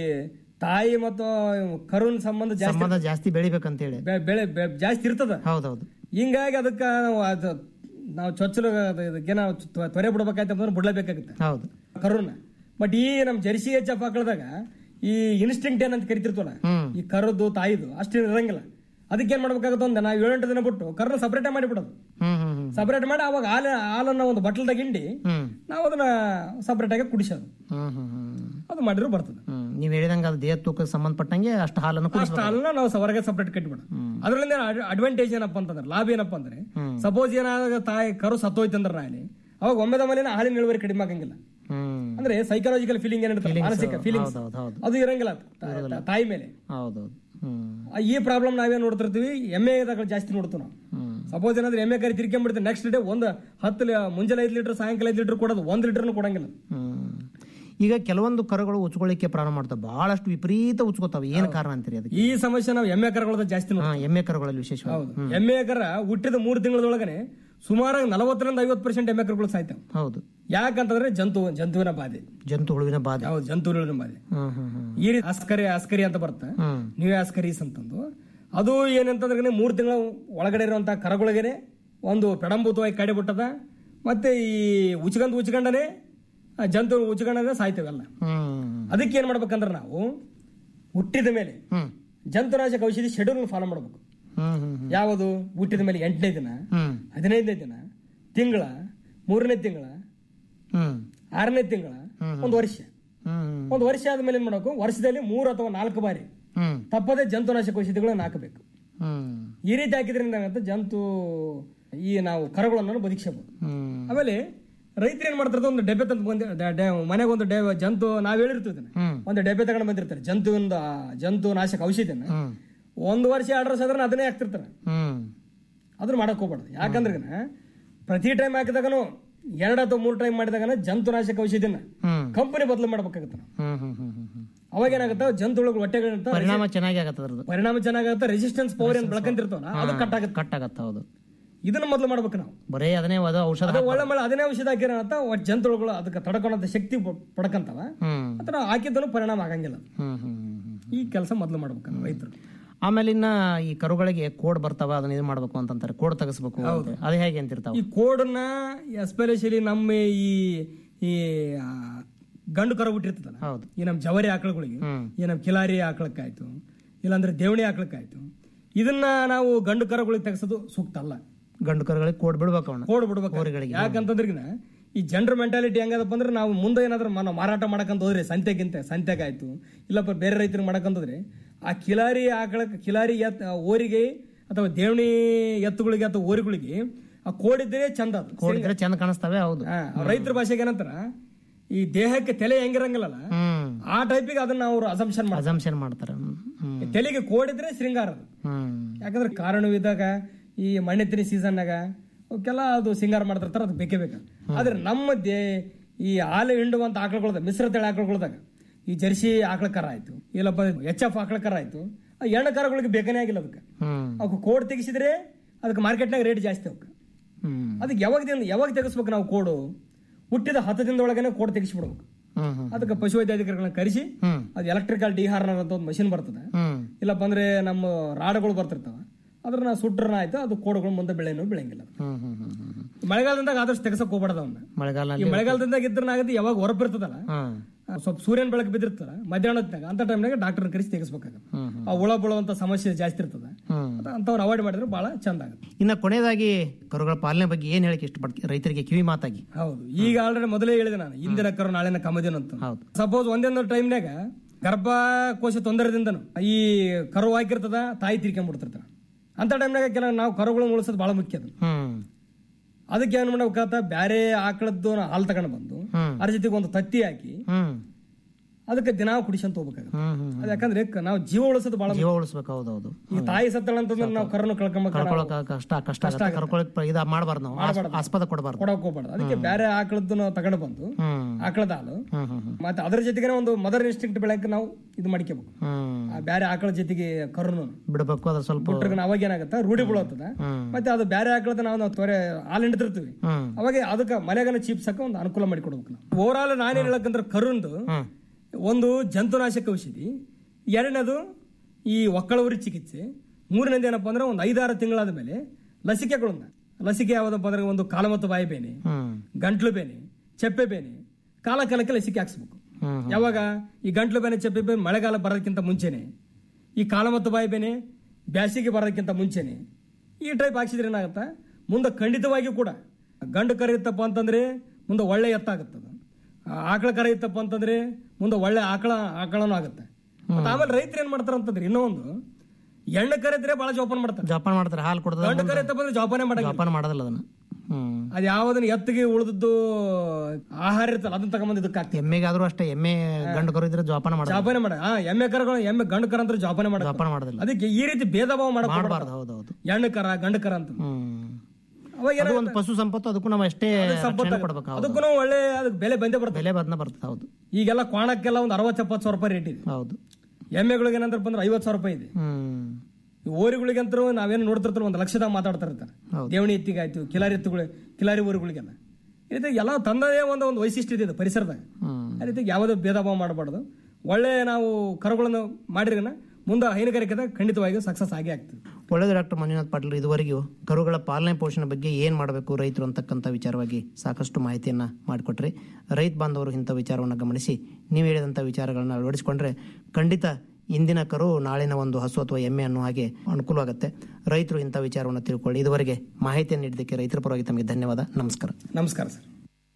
ತಾಯಿ ಮತ್ತು ಕರುನ್ ಸಂಬಂಧ ಜಾಸ್ತಿ ಸಂಬಂಧ ಜಾಸ್ತಿ ಬೆಳಿಬೇಕಂತೇಳಿ ಬೆ- ಬೆಳೆ ಬೆ- ಜಾಸ್ತಿ ಇರ್ತದ ಹೌದೌದು ಹಿಂಗಾಗಿ ಅದಕ್ಕೆ ನಾವು ಅದು ನಾವು ಚೊಚ್ಚಲು ಅದು ಇದಕ್ಕೆ ನಾವು ತ್ವ- ತ್ವರೆ ಬಿಡ್ಬೇಕಾಯ್ತು ಅಂದ್ರೆ ಬಿಡ್ಲೇಬೇಕಾಗುತ್ತೆ ಹೌದು ಕರುನ ಬಟ್ ಈ ನಮ್ಮ ಜರ್ಸಿ ಎಚ್ ಎಫ್ ಹಾಕಳ್ದಾಗ ಈ ಇನ್ಸ್ಟಿಂಕ್ಟ್ ಏನಂತ ಕರಿತಿರ್ತವಲ್ಲ ಹ್ಮ್ ಈ ಕರದ್ದು ತಾಯಿದು ಅಷ್ಟು ಇರಂಗಿಲ್ಲ ಅದಕ್ಕೆ ಏನ್ ಮಾಡ್ಬೇಕಾಗುತ್ತೆ ಅಂದ್ರೆ ನಾವು ಏಳೆಂಟು ದಿನ ಬಿಟ್ಟು ಕರ್ನ ಸಪರೇಟ್ ಮಾಡಿ ಬಿಡೋದು ಹ್ಮ್ ಹ್ಮ್ ಹ್ಮ್ ಸಪರೇಟ್ ಮಾಡಿ ಅವಾಗ ಹಾಲು ಹಾಲನ್ನ ಒಂದು ಬಟ್ಲದಾಗ ಹಿಂಡಿ ಹ್ಮ್ ನಾವು ಅದನ್ನ ಸಪರೇಟ್ ಆಗಿ ಕುಡಿಸೋದು ಹ್ಮ್ ಹ್ಮ್ ಹ್ಮ್ ಅದು ಮಾಡಿದ್ರು ಬರ್ತದೆ ಹ್ಮ್ ನೀವ್ ಹೇಳಿದಂಗ ಅದು ದೇಹ ತೂಕಕ್ಕೆ ಸಂಬಂಧಪಟ್ಟಂಗೆ ಅಷ್ಟು ಹಾಲನ್ನು ಅಷ್ಟು ಕುಡಿಸ್ಬೇಕು ಹಾಲನ್ನ ನಾವು ಹೊರಗೆ ಸಪರೇಟ್ ಕಟ್ಟಿಬಿಡ ಅದರಿಂದ ಅಡ್ವಾಂಟೇಜ್ ಏನಪ್ಪ ಅಂತಂದ್ರೆ ಲಾಭ ಏನಪ್ಪ ಅಂದ್ರೆ ಹ್ಮ್. ಸಪೋಸ್ ಏನಾದಾಗ ತಾಯಿ ಕರು ಸತ್ತೋಯ್ತಂದ್ರೆ ನಾಳೆ ಅವಾಗ ಒಮ್ಮೆದ ಮೇಲೆ ಹಾಲಿನ ಇಳುವರಿ ಕಡಿಮೆ ಆಗಂಗಿಲ್ಲ ಹ್ಮ್ ಅಂದ್ರೆ ಸೈಕಲಾಜಿಕಲ್ ಫೀಲಿಂಗ್ ಏನಿರ್ತದೆ ಮಾನಸಿಕ ಫೀಲಿಂಗ್ಸ್ ಹೌದು ಹೌದು ಅದು ಇರಂಗಿಲ್ಲ ತಾ- ತಾ- ತಾಯಿ ಮೇಲೆ ಹೌದೌದು ಹ್ಮ್ ಆ, ಈ ಪ್ರಾಬ್ಲಮ್ ನಾವೇನ್ ನೋಡ್ತಿರ್ತೀವಿ ಎಮ್ಮೆದಾಗ ಜಾಸ್ತಿ ನೋಡ್ತೀವಿ ನಾವು ಹ್ಮ್ ಸಪೋಸ್ ಏನಾದ್ರೆ ಎಮ್ಮೆ ಕರಿ ತಿರ್ಕೊಂಡ್ಬಿಡ್ತೀವಿ ನೆಕ್ಸ್ಟ್ ಡೇ ಒಂದು ಹತ್ತು ಲಿ- ಮುಂಜಾನೆ ಐದು ಲೀಟರ್ ಸಾಯಂಕಾಲ ಐದು ಲೀಟರ್ ಕೊಡೋದು ಒಂದ್ ಲೀಟರ್ನು ಕೊಡಂಗಿಲ್ಲ ಹ್ಮ್ ಈಗ ಕೆಲವೊಂದು ಕರುಗಳು ಉಚ್ಕೊಳ್ಳಿಕ್ಕೆ ಪ್ರಾರಂಭ ಮಾಡ್ತಾವೆ ಬಹಳಷ್ಟು ವಿಪರೀತ ಉಚ್ಕೋತಾವೆ ಏನ್ ಕಾರಣ ಅಂತೀರಿ ಅದಕ್ಕೆ ಈ ಸಮಸ್ಯೆ ನಾವು ಎಮ್ಮೆ ಕರಗಳದ ಜಾಸ್ತಿ ಹಾ ನೋಡ್ತೀವಿ ಎಮ್ಮೆ ಕರುಗಳಲ್ಲಿ ವಿಶೇಷವಾಗಿ ಹೌದು ಎಮ್ಮೆ ಕರ ಹುಟ್ಟಿದ ಮೂರು ತಿಂಗಳದೊಳಗನೆ ಸುಮಾರು ನಲವತ್ತರಿಂದ ಐವತ್ತು ಪರ್ಸೆಂಟ್ ಎಮ್ಮೆ ಕರುಗಳು ಸಾಯ್ತಾವೆ ಹೌದು ಯಾಕಂತಂದ್ರೆ ಜಂತು ಜಂತುವಿನ ಬಾಧೆ ಜಂತು ಹುಳುವಿನ ಬಾಧೆ ಹೌದು ಜಂತುವಿನ ಬಾಧೆ ಹ್ಮ್ ಹ್ಮ್ ಹ್ಮ್ ಈ ರೀತಿ ಅಸ್ಕರಿ ಅಸ್ಕರಿ ಅಂತ ಬರುತ್ತೆ ಹ್ಮ್ ನ್ಯೂ ಆಸ್ಕರೀಸ್ ಅಂತಂದು ಅದು ಏನಂತಂದ್ರೆ ಮೂರು ತಿಂಗಳ ಒಳಗಡೆ ಇರುವಂತ ಕರಗಳಿಗೆನೆ ಒಂದು ಪೆಡಂಭೂತವಾಗಿ ಕಡೆ ಬಿಟ್ಟದ ಮತ್ತೆ ಈ ಉಚ್ಕಂದ್ ಉಚ್ಕಂಡನೆ ಆ ಜಂತು ಉಚ್ಕಂಡನೆ ಸಾಯ್ತೇವೆಲ್ಲ ಹ್ಮ್ ಅದಕ್ಕೆ ಏನ್ ಮಾಡ್ಬೇಕಂದ್ರೆ ನಾವು ಹುಟ್ಟಿದ ಮೇಲೆ ಹ್ಮ್ ಜಂತುನಾಶಕ ಔಷಧಿ ಶೆಡ್ಯೂಲ್ ಫಾಲೋ ಮಾಡ್ಬೇಕು ಹ್ಮ್ ಹ್ಮ್ ಹ್ಮ್ ಯಾವುದು ಹುಟ್ಟಿದ ಮೇಲೆ ಎಂಟನೇ ದಿನ ಹ್ಮ್ ಹದಿನೈದನೇ ದಿನ ತಿಂಗಳ ಮೂರನೇ ತಿಂಗಳ ಹ್ಮ್ ಆರನೇ ತಿಂಗಳ ಒಂದು ವರ್ಷ ಹ್ಮ್ ಒಂದು ವರ್ಷ ಆದ್ಮೇಲೆ ಏನ್ ಮಾಡಬೇಕು ವರ್ಷದಲ್ಲಿ ಮೂರು ಅಥವಾ ನಾಲ್ಕು ಬಾರಿ ಹ್ಮ್ ತಪ್ಪದೆ ಜಂತುನಾಶಕ ಔಷಧಿಗಳನ್ನ ಹಾಕಬೇಕು ಹ್ಮ್ ಈ ರೀತಿ ಹಾಕಿದ್ರಿಂದ ಏನಾಗುತ್ತೆ ಜಂತು ಈ ನಾವು ಕರಗಳನ್ನು ಬದುಕಿಸಬಹುದು ಹ್ಮ್ ಆಮೇಲೆ ರೈತರು ಏನ್ ಮಾಡ್ತಾರೆ ಒಂದು ಡೆಬ್ಬೆ ತಂದು ಬಂದ ಮನೆಗೆ ಒಂದು ಡೆ ಜಂತು ನಾವ್ ಹೇಳಿರ್ತೀವಿ ಇದನ್ನ. ಹ್ಮ್ ಒಂದು ಡೆಬ್ಬೆ ತಗೊಂಡು ಬಂದಿರ್ತಾರೆ ಜಂತುವಿಂದ ಆ ಜಂತು ನಾಶಕ ಔಷಧಿನ ಹ್ಮ್ ಒಂದು ವರ್ಷ ಎರಡು ವರ್ಷ ಆದ್ರೆ ಅದನ್ನೇ ಹಾಕ್ತಿರ್ತಾರೆ ಹ್ಮ್ ಅದನ್ನ ಮಾಡಕ್ ಹೋಗ್ಬಾರ್ದು ಯಾಕಂದ್ರೆ ಪ್ರತಿ ಟೈಮ್ ಹಾಕಿದಾಗನು ಎರಡು ಅಥವಾ ಮೂರು ಟೈಮ್ ಮಾಡಿದಾಗನ ಜಂತುನಾಶಕ ಔಷಧಿನ ಹ್ಮ್ ಕಂಪನಿ ಬದಲು ಮಾಡ್ಬೇಕಾಗುತ್ತೆ ನಾವು ಹ್ಮ್ ಹ್ಮ್ ಹ್ಮ್ ಹ್ಮ್ ಹ್ಮ್ ಅವಾಗ ಏನಾಗುತ್ತೆ ಜಂತುಗಳು ಹೊಟ್ಟೆಗಳಿರ್ತಾವ ಪರಿಣಾಮ ಚೆನ್ನಾಗಿ ಆಗತ್ತೆ ಅದ್ರದ್ದು ಪರಿಣಾಮ ಚೆನ್ನಾಗುತ್ತೆ ರೆಸಿಸ್ಟೆನ್ಸ್ ಪವರ್ ಏನ್ ಬೆಳಕಂತಿರ್ತಾವಲ್ಲ ಅದು ಕಟ್ ಆಗುತ್ತೆ ಕಟ್ ಆಗತ್ತ ಹೌದು ಇದನ್ನ ಮೊದಲು ಮಾಡ್ಬೇಕು ನಾವು ಬರೇ ಅದನ್ನೇ ಅದು ಔಷಧ ಅದೇ ಒಳ್ಳೆ ಮಳೆ ಅದನ್ನೇ ಔಷಧ ಹಾಕಿರ ಅಂತ ಒಟ್ಟು ಜಂತುಗಳು ಅದಕ್ಕೆ ತಡ್ಕೊಳ್ಳೋ ಶಕ್ತಿ ಪ- ಪಡ್ಕಂತಾವ ಹ್ಮ್ ಅಥವಾ ಹಾಕಿದ್ದನು ಪರಿಣಾಮ ಆಗಂಗಿಲ್ಲ ಹ್ಮ್ ಹ್ಮ್ ಹ್ಮ್ ಹ್ಮ್ ಈ ಕೆಲಸ ಮೊದಲು ಮಾಡ್ಬೇಕು ರೈತರು ಆಮೇಲೆ ಇನ್ನ ಈ ಕರುಗಳಿಗೆ ಕೋಡ್ ಬರ್ತಾವ ಅದನ್ನ ಇದು ಮಾಡ್ಬೇಕು ಅಂತಂತಾರೆ ಕೋಡ್ ತೆಗಿಸ್ಬೇಕು ಅಂತ. ಅದು ಹೇಗೆ ಅಂತಿರ್ತಾವ ಈ ಕೋಡನ್ನ ಎಸ್ಪೆಷಲಿ ನಮ್ಮ ಈ ಈ ಆ, ಗಂಡು ಕರು ಬಿಟ್ಟಿರ್ತದಲ್ಲ ಹೌದು ಈ ನಮ್ಮ ಜವರಿ ಆಕಳುಗಳಿಗೆ ಹ್ಮ್ ಈ ನಮ್ಮ ಕಿಲಾರಿ ಆಕಳಕ್ಕಾಯ್ತು ಇಲ್ಲಾಂದ್ರೆ ದೇವಣಿ ಆಕಳಕ್ಕಾಯ್ತು ಇದನ್ನ ನಾವು ಗಂಡು ಕರುಗಳಿಗೆ ತೆಗೆಸೋದು ಸೂಕ್ತ ಅಲ್ಲ ಗಂಡು ಕರುಗಳಿಗೆ ಕೋಡ್ ಬಿಡ್ಬೇಕು ಅವನ್ನ ಕೋಡ್ ಬಿಡ್ಬೇಕು ಯಾಕಂತಂದ್ರಿಗಿನ ಈ ಜನರ ಮೆಂಟಾಲಿಟಿ ಹೆಂಗದಪ್ಪ ಅಂದ್ರೆ ನಾವು ಮುಂದೆ ಏನಾದ್ರೂ ಮ- ನಾವು ಮಾರಾಟ ಮಾಡಕಂತ ಹೋದ್ರೆ ಸಂತೆಗಿಂತ ಸಂತೆಗೆ ಆಯ್ತು ಇಲ್ಲಪ್ಪ ಬೇರೆ ರೈತರಿಗೆ ಮಾಡಕಂತಂದ್ರೆ ಆ ಕಿಲಾರಿ ಆಕಳಕ್ಕೆ ಕಿಲಾರಿ ಎತ್ ಓರಿಗೆ ಅಥವಾ ದೇವಣಿ ಎತ್ತುಗಳಿಗೆ ಅಥವಾ ಓರಿಗಳಿಗೆ ಆ ಕೋಡಿದ್ರೆ ಚಂದ ಅದು ಕೋಡಿದ್ರೆ ಚಂದ ಕಾಣಿಸ್ತವೆ ಹೌದು ಹಾ, ರೈತರ ಭಾಷೆಗೆ ಏನಂತಾರ ಈ ದೇಹಕ್ಕೆ ತಲೆ ಹೆಂಗಿರಂಗಿಲ್ಲಲ್ಲ ಹ್ಮ್ ಆ ಟೈಪಿಗೆ ಅದನ್ನ ಅವರು ಅಸಂಪ್ಷನ್ ಮಾಡ್ತಾರೆ ಅಸಂಪ್ಷನ್ ಮಾಡ್ತಾರೆ ಹ್ಮ್. ಹ್ಮ್ ತಲೆಗೆ ಕೋಡಿದ್ರೆ ಶೃಂಗಾರ ಅದು. ಹ್ಮ್ ಯಾಕಂದ್ರೆ ಕಾರಣವಿದ್ದಾಗ ಈ ಮಣ್ಣೆತ್ತಿನ ಸೀಸನ್ನಾಗ ಅವಕ್ಕೆಲ್ಲ ಅದು ಸಿಂಗಾರ ಮಾಡ್ತಿರ್ತಾರೆ ಅದು ಬೇಕೇ ಬೇಕು ಆದ್ರೆ ನಮ್ಮ ದೇ ಈ ಹಾಲು ಹಿಂಡುವಂತ ಆಕಳುಗಳದ ಮಿಶ್ರ ತಳಿ ಆಕಳುಗಳದಾಗ ಈ ಜರ್ಸಿ ಆಕಳ ಕರ ಆಯ್ತು ಇಲ್ಲಪ್ಪ ಎಚ್ ಎಫ್ ಆಕಳ ಕರ ಆಯ್ತು ಆ ಎಣ್ಣೆ ಕರಗಳಿಗೆ ಬೇಕನೇ ಆಗಿಲ್ಲ ಅದಕ್ಕೆ ಹ್ಮ್ ಅವಕ್ಕೆ ಕೋಡ್ ತೆಗಿಸಿದ್ರೆ ಅದಕ್ಕೆ ಮಾರ್ಕೆಟ್ನಾಗ ರೇಟ್ ಜಾಸ್ತಿ ಅವಕ್ಕೆ ಹ್ಮ್ ಅದಕ್ಕೆ ಯಾವಾಗ ದಿನ- ಯಾವಾಗ ತೆಗಿಸ್ಬೇಕು ನಾವು ಕೋಡು ಹುಟ್ಟಿದ ಹತ್ತು ದಿನದೊಳಗನೆ ಕೋಡ್ ತೆಗಿಸ್ಬಿಡ್ಬೇಕು ಹ್ಮ್ ಹ್ಮ್ ಅದಕ್ಕೆ ಪಶುವೈದ್ಯಾಧಿಕಾರಿಗಳನ್ನ ಕರೆಸಿ ಹ್ಮ್. ಅದು ಎಲೆಕ್ಟ್ರಿಕಲ್ ಡಿಹಾರ್ನರ್ ಅಂತ ಒಂದು ಮಷಿನ್ ಬರ್ತದೆ ಹ್ಮ್ ಇಲ್ಲಪ್ಪ ಅಂದ್ರೆ ನಮ್ಮ ರಾಡ್ಗಳು ಬರ್ತಿರ್ತಾವ ಅದ್ರನ್ನ ಸುಟ್ರನ ಆಯ್ತು ಅದು ಕೋಡುಗಳು ಮುಂದೆ ಬೆಳೆನೂ ಬೆಳೆಯಂಗಿಲ್ಲ ಹ್ಮ್ ಹ್ಮ್ ಹ್ಮ್ ಹ್ಮ್ ಹ್ಮ್ ಮಳೆಗಾಲದಿಂದಾಗ ಆದಷ್ಟು ತೆಗಸಕ್ ಹೋಗ್ಬಾರ್ದು ಅವನ್ನ ಈ ಮಳೆಗಾಲ ಮಳೆಗಾಲದಿಂದಾಗ ಇದ್ರನ ಆಗತ್ತೆ ಯಾವಾಗ ಹೊರಬಿರ್ತದಲ್ಲ ಹ್ಮ್ ಸ್ವಲ್ಪ ಸೂರ್ಯನ ಬೆಳಕು ಬಿದ್ದಿರ್ತದ ಮಧ್ಯಾಹ್ನದಾಗ ಅಂತ ಟೈಮ್ನಾಗ ಡಾಕ್ಟರ್ ಕರೆಸಿ ತೆಗಿಸ್ಬೇಕಾಗತ್ತೆ ಹ್ಮ್ ಆ ಹುಳ ಬೀಳುವಂತ ಸಮಸ್ಯೆ ಜಾಸ್ತಿ ಇರ್ತದ ಹ್ಮ್ ಅಂತವ್ರು ಅವಾಯ್ಡ್ ಮಾಡಿದ್ರೆ ಬಹಳ ಚಂದ ಆಗುತ್ತೆ ಇನ್ನ ಕೊನೆಯದಾಗಿ ಕರುಗಳ ಪಾಲನೆ ಬಗ್ಗೆ ಏನ್ ಹೇಳಕ್ ಇಷ್ಟಪಡ್ತೀವಿ ರೈತರಿಗೆ ಕಿವಿ ಮಾತಾಗಿ ಹೌದು ಈಗ ಆಲ್ರೆಡಿ ಮೊದಲೇ ಹೇಳಿದೆ ನಾನು ಇಂದಿನ ಕರು ನಾಳಿನ ಕಮದಿನ ಅಂತ ಹೌದು ಸಪೋಸ್ ಒಂದೊಂದು ಟೈಮ್ನಾಗ ಗರ್ಭಕೋಶ ತೊಂದರೆದಿಂದನು ಈ ಕರು ಹಾಕಿರ್ತದ ತಾಯಿ ತೀರ್ಕೊಂಡ್ಬಿಡ್ತಿರ್ತಾರ ಅಂತ ಟೈಮ್ನಾಗ ಕೆಲವು ನಾವು ಕರುಗಳನ್ನು ಉಳಿಸೋದು ಬಹಳ ಮುಖ್ಯ ಅದು ಹ್ಮ್ ಅದಕ್ಕೆ ಏನ್ ಮಾಡ್ಬೇಕಾತ ಬ್ಯಾರೆ ಆಕಳದ್ದು ಹಾಲು ತಗೊಂಡು ಬಂದು ಹ್ಮ್. ಅದ್ರ ಜೊತೆಗೆ ಒಂದು ತತ್ತಿ ಹಾಕಿ ಹ್ಮ್ ಅದಕ್ಕೆ ದಿನ ಕುಡಿಸಂತ ಹೋಗ್ಬೇಕಾಗುತ್ತೆ ಹ್ಮ್ ಹ್ಮ್ ಅದು ಯಾಕಂದ್ರೆ ಕ- ನಾವು ಜೀವ ಉಳಿಸೋದು ಬಹಳ ಜೀವ ಉಳಿಸ್ಬೇಕು ಹೌದು ಹೌದು ಈಗ ತಾಯಿ ಸತ್ತಳ ಅಂತಂದ್ರೆ ನಾವು ಕರನ್ನು ಕಳ್ಕೊಂಬೇಕು ಕರ್ಕೊಳಕ್ ಕಷ್ಟ ಕಷ್ಟ ಆಗುತ್ತೆ ಕರ್ಕೊಳಕ್ ಇದ ಮಾಡಬಾರ್ದು ನಾವು ಆಸ್- ಆಸ್ಪದ ಕೊಡಬಾರ್ದು ಕೊಡಕ್ ಹೋಗ್ಬಾರ್ದು ಅದಕ್ಕೆ ಬೇರೆ ಆಕಳದ್ದು ನಾವು ತಗೊಂಡು ಬಂದು ಹ್ಮ್ ಆಕಳದ ಹಾಲು ಹ್ಮ್ ಹ್ಮ್ ಹ್ಮ್ ಮತ್ತೆ ಅದ್ರ ಜೊತೆಗೆ ಒಂದು ಮದರ್ ಇನ್ಸ್ಟಿಂಕ್ಟ್ ಬೆಳಕ್ಕೆ ನಾವು ಇದು ಮಾಡ್ಕೋಬೇಕು ಹ್ಮ್ ಆ ಬೇರೆ ಆಕಳ ಜೊತೆಗೆ ಕರುನು ಬಿಡ್ಬೇಕು ಅದ್ರ ಸ್ವಲ್ಪ ಬಿಟ್ರೆ ಅವಾಗ ಏನಾಗುತ್ತೆ ರೂಢಿ ಬೀಳತ್ತದ ಹ್ಮ್ ಮತ್ತೆ ಅದು ಬೇರೆ ಆಕಳದ ನಾವು ನಾವು ತೊರೆ ಹಾಲು ಹಿಂಡ್ತಿರ್ತೀವಿ ಹ್ಮ್ ಅವಾಗ ಅದಕ್ಕೆ ಮನೆಗನ ಚೀಪ್ಸಕ್ಕೆ ಒಂದು ಅನುಕೂಲ ಮಾಡಿ ಕೊಡ್ಬೇಕು ನಾವು ಓವರ್ ಆಲ್ ನಾನೇನ್ ಹೇಳಕ್ಕಂದ್ರೆ ಕರುಂದು ಹ್ಮ್ ಒಂದು ಜಂತುನಾಶಕ ಔಷಧಿ ಎರಡನೇದು ಈ ಒಕ್ಕಳವರಿ ಚಿಕಿತ್ಸೆ ಮೂರನೇದು ಏನಪ್ಪಾ ಅಂದ್ರೆ ಒಂದು ಐದಾರು ತಿಂಗಳಾದ ಮೇಲೆ ಲಸಿಕೆಗಳನ್ನ ಲಸಿಕೆ ಯಾವುದಪ್ಪ ಅಂದ್ರೆ ಒಂದು ಕಾಲ ಮತ್ತು ಬಾಯಿ ಬೇನೆ ಹ್ಮ್ ಗಂಟ್ಲು ಬೇನೆ ಚೆಪ್ಪೆ ಬೇನೆ ಕಾಲ ಕಾಲಕ್ಕೆ ಲಸಿಕೆ ಹಾಕ್ಸ್ಬೇಕು ಹ್ಮ್ ಯಾವಾಗ ಈ ಗಂಟ್ಲು ಬೇನೆ ಚೆಪ್ಪೆ ಬೇನೆ ಮಳೆಗಾಲ ಬರೋದಕ್ಕಿಂತ ಮುಂಚೆನೆ ಈ ಕಾಲ ಮತ್ತು ಬಾಯಿ ಬೇನೆ ಬ್ಯಾಸಿಗೆ ಬರೋದಕ್ಕಿಂತ ಮುಂಚೆನೆ ಈ ಟೈಪ್ ಹಾಕ್ಸಿದ್ರೆ ಏನಾಗುತ್ತಾ ಮುಂದೆ ಖಂಡಿತವಾಗಿಯೂ ಕೂಡ ಗಂಡು ಕರ ಇತ್ತಪ್ಪ ಅಂತಂದ್ರೆ ಮುಂದೆ ಒಳ್ಳೆ ಎತ್ತಾಗುತ್ತದ ಆಕಳ ಕರ ಇತ್ತಪ್ಪ ಅಂತಂದ್ರೆ ಮುಂದೆ ಒಳ್ಳೆ ಆಕಳ ಆಕಳನೂ ಆಗುತ್ತೆ ಮತ್ತೆ ಆಮೇಲೆ ರೈತರು ಏನ್ ಮಾಡ್ತಾರ ಅಂತಂದ್ರೆ ಇನ್ನೂ ಒಂದು ಎಣ್ಣೆ ಕರೆ ಇದ್ರೆ ಬಹಳ ಜೋಪಾನ ಮಾಡ್ತಾರೆ ಜೋಪಾನ ಮಾಡ್ತಾರೆ ಹಾಲು ಕೊಡದ ಗಂಡು ಕರೆ ಇತ್ತಪ್ಪ ಅಂದ್ರೆ ಜೋಪಾನ ಮಾಡಂಗಿಲ್ಲ ಜೋಪಾನ ಮಾಡೋದಿಲ್ಲ ಅದನ್ನ ಹ್ಮ್ ಅದ್ ಯಾವ್ದನ್ನ ಎತ್ತಿಗೆ ಉಳಿದದ್ದು ಆಹಾರ ಇರ್ತಲ್ಲ ಅದನ್ನ ತಗೊಂಬಂದು ಇದಕ್ಕೆ ಹಾಕ್ತೀವಿ ಎಮ್ಮೆಗಾದ್ರೂ ಅಷ್ಟೇ ಎಮ್ಮೆ ಗಂಡು ಕರು ಇದ್ರೆ ಜೋಪಾನ ಮಾಡೋದು ಜೋಪಾನ ಮಾಡ ಆ ಎಮ್ಮೆ ಕರಗಳು ಎಮ್ಮೆ ಗಂಡು ಕರ ಅಂತ ಜೋಪಾನ ಮಾಡ ಜೋಪಾನ ಮಾಡೋದಿಲ್ಲ ಅದಕ್ಕೆ ಈ ರೀತಿ ಭೇದ ಭಾವ ಮಾಡಕ್ ಮಾಡಬಾರ್ದು ಹೌದು ಹೌದು ಹೆಣ್ಣು ಕರ ಗಂಡು ಕರ ಅಂತ ಹ್ಮ್ ಅವಾಗ ಅದು ಒಂದು ಪಶು ಸಂಪತ್ತು ಅದಕ್ಕೂ ನಾವು ಅಷ್ಟೇ ರಕ್ಷಣೆ ಕೊಡ್ಬೇಕು ಹೌದು ಅದಕ್ಕೂ ಒಳ್ಳೆ ಅದಕ್ಕೆ ಬೆಲೆ ಬಂದೇ ಬರ್ತದೆ ಬೆಲೆ ಬದ್ನ ಬರ್ತದೆ ಹೌದು ಈಗೆಲ್ಲ ಕ್ವಾಣಕ್ಕೆಲ್ಲ ಒಂದು ಅರವತ್ತು ಎಪ್ಪತ್ತು ಸಾವಿರ ರೂಪಾಯಿ ರೇಟ್ ಇದೆ ಹೌದು ಎಮ್ಮೆಗಳಿಗೆ ಏನಂತಾರಪ್ಪ ಅಂದ್ರೆ ಐವತ್ತು ಸಾವಿರ ರೂಪಾಯಿ ಇದೆ ಹ್ಮ್ ಈ ಓರಿಗಳಿಗಂತರೂ ನಾವೇನು ನೋಡ್ತಿರ್ತಾರೆ ಒಂದು ಲಕ್ಷದಾಗ ಮಾತಾಡ್ತಾ ಇರ್ತಾರೆ ಹೌದು. ದೇವಣಿ ಎತ್ತಿಗೆ ಆಯ್ತು ಕಿಲಾರಿ ಎತ್ತುಗಳು ಕಿಲಾರಿ ಊರುಗಳಿಗೆಲ್ಲ ಈ ರೀತಿ ಎಲ್ಲ ತಂದದೇ ಒಂದು ಒಂದು ವೈಶಿಷ್ಟ್ಯ ಇದೆ ಪರಿಸರದಾಗ ಹ್ಮ್ ಆ ರೀತಿ ಯಾವುದೇ ಭೇದ ಭಾವ ಮಾಡಬಾರ್ದು ಒಳ್ಳೆ ನಾವು ಕರುಗಳನ್ನು ಮಾಡಿದ್ರನ ಮುಂದೆ ಹೈನುಗಾರಿಕೆದಾಗ ಖಂಡಿತವಾಗಿಯೂ ಸಕ್ಸಸ್ ಆಗೇ ಆಗ್ತದೆ ಒಳ್ಳೆಯದು ಡಾಕ್ಟರ್ ಮಂಜುನಾಥ್ ಪಾಟೀಲ್ ಇದುವರೆಗೂ ಕರುಗಳ ಪಾಲನೆ ಪೋಷಣೆ ಬಗ್ಗೆ ಏನು ಮಾಡಬೇಕು ರೈತರು ಅಂತಕ್ಕಂಥ ವಿಚಾರವಾಗಿ ಸಾಕಷ್ಟು ಮಾಹಿತಿಯನ್ನು ಮಾಡಿಕೊಟ್ರಿ ರೈತ ಬಾಂಧವರು ಇಂಥ ವಿಚಾರವನ್ನು ಗಮನಿಸಿ ನೀವು ಹೇಳಿದಂಥ ವಿಚಾರಗಳನ್ನು ಅಳವಡಿಸಿಕೊಂಡ್ರೆ ಖಂಡಿತ ಇಂದಿನ ಕರು ನಾಳಿನ ಒಂದು ಹಸು ಅಥವಾ ಎಮ್ಮೆ ಅನ್ನೋ ಹಾಗೆ ಅನುಕೂಲವಾಗುತ್ತೆ ರೈತರು ಇಂಥ ವಿಚಾರವನ್ನು ತಿಳ್ಕೊಳ್ಳಿ ಇದುವರೆಗೆ ಮಾಹಿತಿಯನ್ನು ನೀಡಿದ್ದಕ್ಕೆ ರೈತರ ಪರವಾಗಿ ತಮಗೆ ಧನ್ಯವಾದ ನಮಸ್ಕಾರ ನಮಸ್ಕಾರ ಸರ್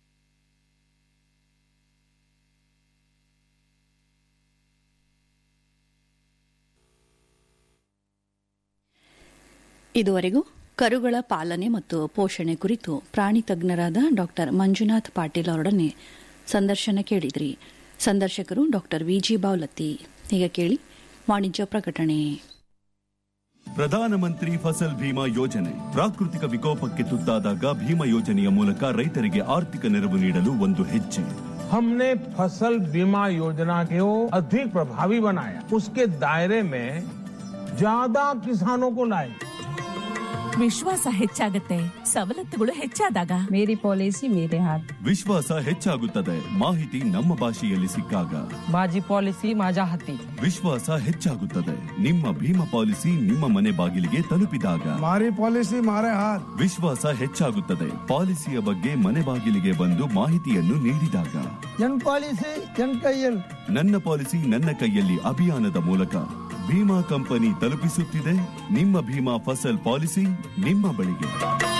ಇದುವರೆಗೂ ಕರುಗಳ ಪಾಲನೆ ಮತ್ತು ಪೋಷಣೆ ಕುರಿತು ಪ್ರಾಣಿ ತಜ್ಞರಾದ ಡಾಕ್ಟರ್ ಮಂಜುನಾಥ್ ಪಾಟೀಲ್ ಅವರೊಡನೆ ಸಂದರ್ಶನ ಕೇಳಿದ್ರಿ ಸಂದರ್ಶಕರು ಡಾಕ್ಟರ್ ವಿಜಿ ಬಾವ್ಲತ್ತಿ ಈಗ ಕೇಳಿ ವಾಣಿಜ್ಯ ಪ್ರಕಟಣೆ ಪ್ರಧಾನಮಂತ್ರಿ ಫಸಲ್ ಭೀಮಾ ಯೋಜನೆ ಪ್ರಾಕೃತಿಕ ವಿಕೋಪಕ್ಕೆ ತುತ್ತಾದಾಗ ಭೀಮಾ ಯೋಜನೆಯ ಮೂಲಕ ರೈತರಿಗೆ ಆರ್ಥಿಕ ನೆರವು ನೀಡಲು ಒಂದು ಹೆಜ್ಜೆ हमने फसल बीमा योजना को अधिक प्रभावी बनाया उसके दायरे में ज्यादा किसानों को लाए ವಿಶ್ವಾಸ ಹೆಚ್ಚಾಗತ್ತೆ ಸವಲತ್ತುಗಳು ಹೆಚ್ಚಾದಾಗ ಮೇರಿ ಪಾಲಿಸಿ ಮೇರೆ ಹಾತ್ ವಿಶ್ವಾಸ ಹೆಚ್ಚಾಗುತ್ತದೆ ಮಾಹಿತಿ ನಮ್ಮ ಭಾಷೆಯಲ್ಲಿ ಸಿಕ್ಕಾಗ माझी पॉलिसी माझ्या हाती ವಿಶ್ವಾಸ ಹೆಚ್ಚಾಗುತ್ತದೆ ನಿಮ್ಮ ಭೀಮಾ ಪಾಲಿಸಿ ನಿಮ್ಮ ಮನೆ ಬಾಗಿಲಿಗೆ ತಲುಪಿದಾಗ મારી પોલિસી મારે હાથ ವಿಶ್ವಾಸ ಹೆಚ್ಚಾಗುತ್ತದೆ ಪಾಲಿಸಿಯ ಬಗ್ಗೆ ಮನೆ ಬಾಗಿಲಿಗೆ ಬಂದು ಮಾಹಿತಿಯನ್ನು ನೀಡಿದಾಗ ಎನ್ ಪಾಲಿಸಿ ಎನ್ ಕೈಯಲ್ಲಿ ನನ್ನ ಪಾಲಿಸಿ ನನ್ನ ಕೈಯಲ್ಲಿ ಅಭಿಯಾನದ ಮೂಲಕ ಭೀಮಾ ಕಂಪನಿ ತಲುಪಿಸುತ್ತಿದೆ ನಿಮ್ಮ ಭೀಮಾ ಫಸಲ್ ಪಾಲಿಸಿ ನಿಮ್ಮ ಬಳಿಗೆ